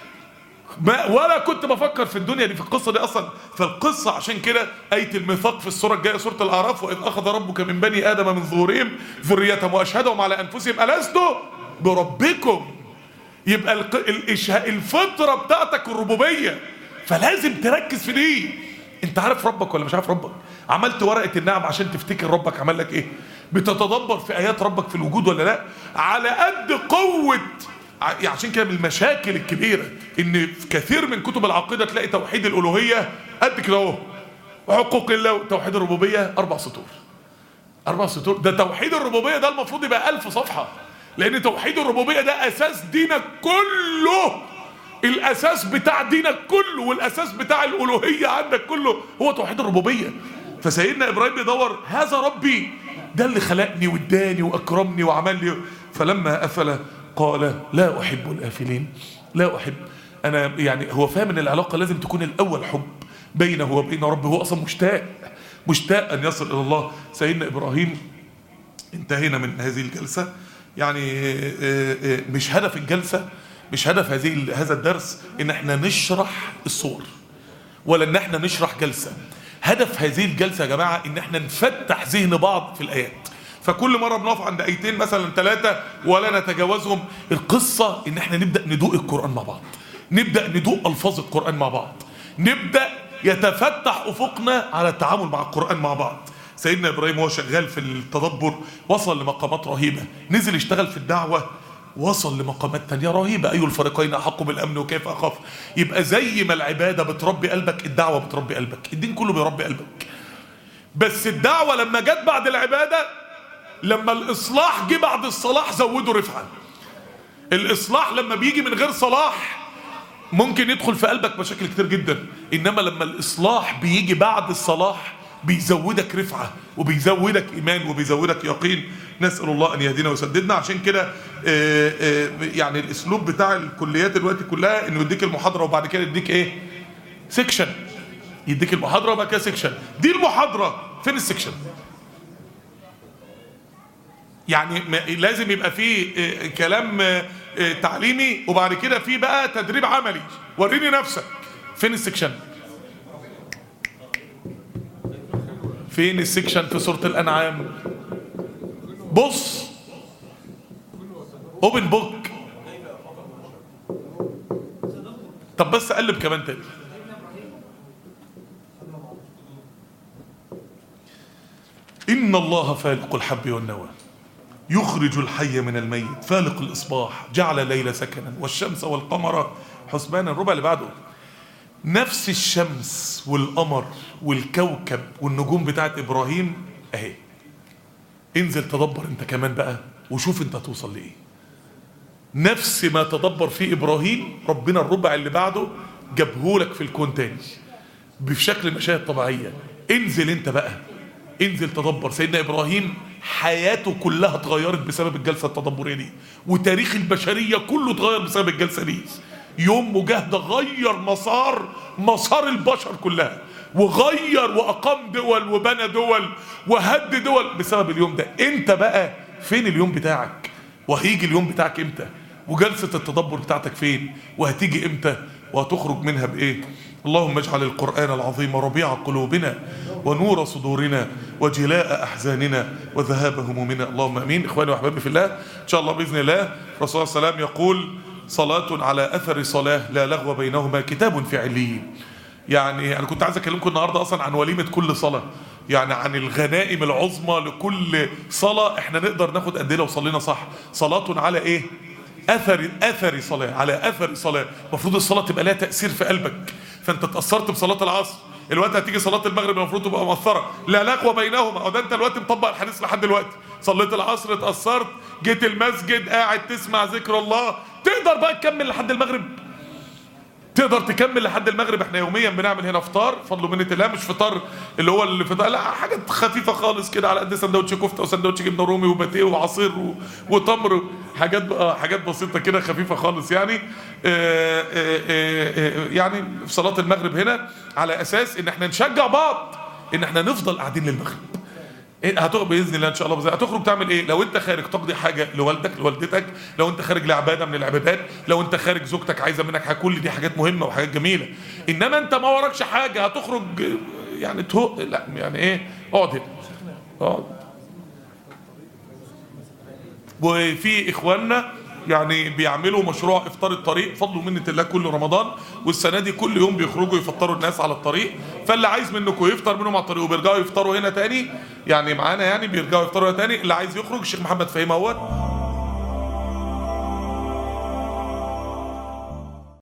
ما ولا كنت بفكر في الدنيا دي في القصه دي اصلا فالقصه عشان كده ايه الميثاق في السوره الجايه سوره الاعراف واذ اخذ ربك من بني ادم من ظهورهم ذريتهم واشهدهم على انفسهم الست بربكم يبقى الق- الإشهاء الفطره بتاعتك الربوبيه فلازم تركز في دي انت عارف ربك ولا مش عارف ربك عملت ورقه النعم عشان تفتكر ربك عمل لك ايه بتتدبر في ايات ربك في الوجود ولا لا على قد قوه ع- يعني عشان كده من المشاكل الكبيره ان في كثير من كتب العقيده تلاقي توحيد الالوهيه قد كده اهو وحقوق الله وتوحيد الربوبيه اربع سطور أربع سطور ده توحيد الربوبية ده المفروض يبقى ألف صفحة لأن توحيد الربوبية ده أساس دينك كله الأساس بتاع دينك كله والأساس بتاع الألوهية عندك كله هو توحيد الربوبية فسيدنا إبراهيم بيدور هذا ربي ده اللي خلقني واداني وأكرمني وعمل لي فلما أفل قال لا أحب الآفلين لا أحب أنا يعني هو فاهم إن العلاقة لازم تكون الأول حب بينه وبين ربه هو أصلا مشتاق مشتاق ان يصل الى الله سيدنا ابراهيم انتهينا من هذه الجلسه يعني آه، آه، آه، مش هدف الجلسه مش هدف هذه هذا الدرس ان احنا نشرح الصور ولا ان احنا نشرح جلسه هدف هذه الجلسه يا جماعه ان احنا نفتح ذهن بعض في الايات فكل مره بنقف عند ايتين مثلا ثلاثه ولا نتجاوزهم القصه ان احنا نبدا ندوق القران مع بعض نبدا ندوق الفاظ القران مع بعض نبدا يتفتح افقنا على التعامل مع القران مع بعض سيدنا ابراهيم وهو شغال في التدبر وصل لمقامات رهيبه نزل يشتغل في الدعوه وصل لمقامات تانية رهيبة أي الفريقين أحق بالأمن وكيف أخاف يبقى زي ما العبادة بتربي قلبك الدعوة بتربي قلبك الدين كله بيربي قلبك بس الدعوة لما جت بعد العبادة لما الإصلاح جه بعد الصلاح زودوا رفعا الإصلاح لما بيجي من غير صلاح ممكن يدخل في قلبك مشاكل كتير جدا إنما لما الإصلاح بيجي بعد الصلاح بيزودك رفعة وبيزودك إيمان وبيزودك يقين نسأل الله أن يهدينا ويسددنا عشان كده آه، آه، يعني الأسلوب بتاع الكليات دلوقتي كلها إنه يديك المحاضرة وبعد كده يديك إيه؟ سيكشن يديك المحاضرة وبعد كده سيكشن دي المحاضرة فين السيكشن؟ يعني ما- لازم يبقى فيه آه، كلام آه، آه، تعليمي وبعد كده فيه بقى تدريب عملي وريني نفسك فين السيكشن؟ فين السكشن في سورة الأنعام بص اوبن بوك طب بس قلب كمان تاني إن الله فالق الحب والنوى يخرج الحي من الميت فالق الإصباح جعل الليل سكنا والشمس والقمر حسبانا الربع اللي بعده نفس الشمس والقمر والكوكب والنجوم بتاعت ابراهيم اهي انزل تدبر انت كمان بقى وشوف انت هتوصل لايه نفس ما تدبر فيه ابراهيم ربنا الربع اللي بعده جابهولك في الكون تاني بشكل مشاهد طبيعيه انزل انت بقى انزل تدبر سيدنا ابراهيم حياته كلها اتغيرت بسبب الجلسه التدبريه دي وتاريخ البشريه كله اتغير بسبب الجلسه دي يوم مجاهده غير مسار مسار البشر كلها وغير واقام دول وبنى دول وهد دول بسبب اليوم ده انت بقى فين اليوم بتاعك وهيجي اليوم بتاعك امتى وجلسه التدبر بتاعتك فين وهتيجي امتى وهتخرج منها بايه اللهم اجعل القرآن العظيم ربيع قلوبنا ونور صدورنا وجلاء أحزاننا وذهاب همومنا اللهم أمين إخواني وأحبابي في الله إن شاء الله بإذن الله الرسول صلى الله عليه وسلم يقول صلاة على أثر صلاة لا لغو بينهما كتاب في عليين يعني أنا كنت عايز أكلمكم النهاردة أصلا عن وليمة كل صلاة يعني عن الغنائم العظمى لكل صلاة احنا نقدر ناخد قد ايه لو صلينا صح صلاة على ايه اثر اثر صلاه على اثر صلاه المفروض الصلاه تبقى لها تاثير في قلبك فانت اتاثرت بصلاه العصر الوقت هتيجي صلاه المغرب المفروض تبقى مؤثره لا لغو بينهما او ده انت الوقت مطبق الحديث لحد دلوقتي صليت العصر اتاثرت جيت المسجد قاعد تسمع ذكر الله تقدر بقى تكمل لحد المغرب تقدر تكمل لحد المغرب احنا يوميا بنعمل هنا فطار فضل منة الله مش فطار اللي هو الفطار لا حاجات خفيفه خالص كده على قد سندوتش كفته وسندوتش جبنه رومي وباتيه وعصير و- وتمر حاجات بقى حاجات بسيطه كده خفيفه خالص يعني آه، آه، آه، آه، يعني في صلاه المغرب هنا على اساس ان احنا نشجع بعض ان احنا نفضل قاعدين للمغرب إيه هتخرج باذن الله ان شاء الله بزي. هتخرج تعمل ايه لو انت خارج تقضي حاجه لوالدك لوالدتك لو انت خارج لعباده من العبادات لو انت خارج زوجتك عايزه منك حاجه كل دي حاجات مهمه وحاجات جميله انما انت ما وراكش حاجه هتخرج يعني تهق لا يعني ايه اقعد هنا اقعد وفي اخواننا يعني بيعملوا مشروع افطار الطريق فضل ومنة الله كل رمضان والسنه دي كل يوم بيخرجوا يفطروا الناس على الطريق فاللي عايز منكم يفطر منهم على الطريق وبيرجعوا يفطروا هنا تاني يعني معانا يعني بيرجعوا يفطروا هنا تاني اللي عايز يخرج الشيخ محمد فهيم اهوت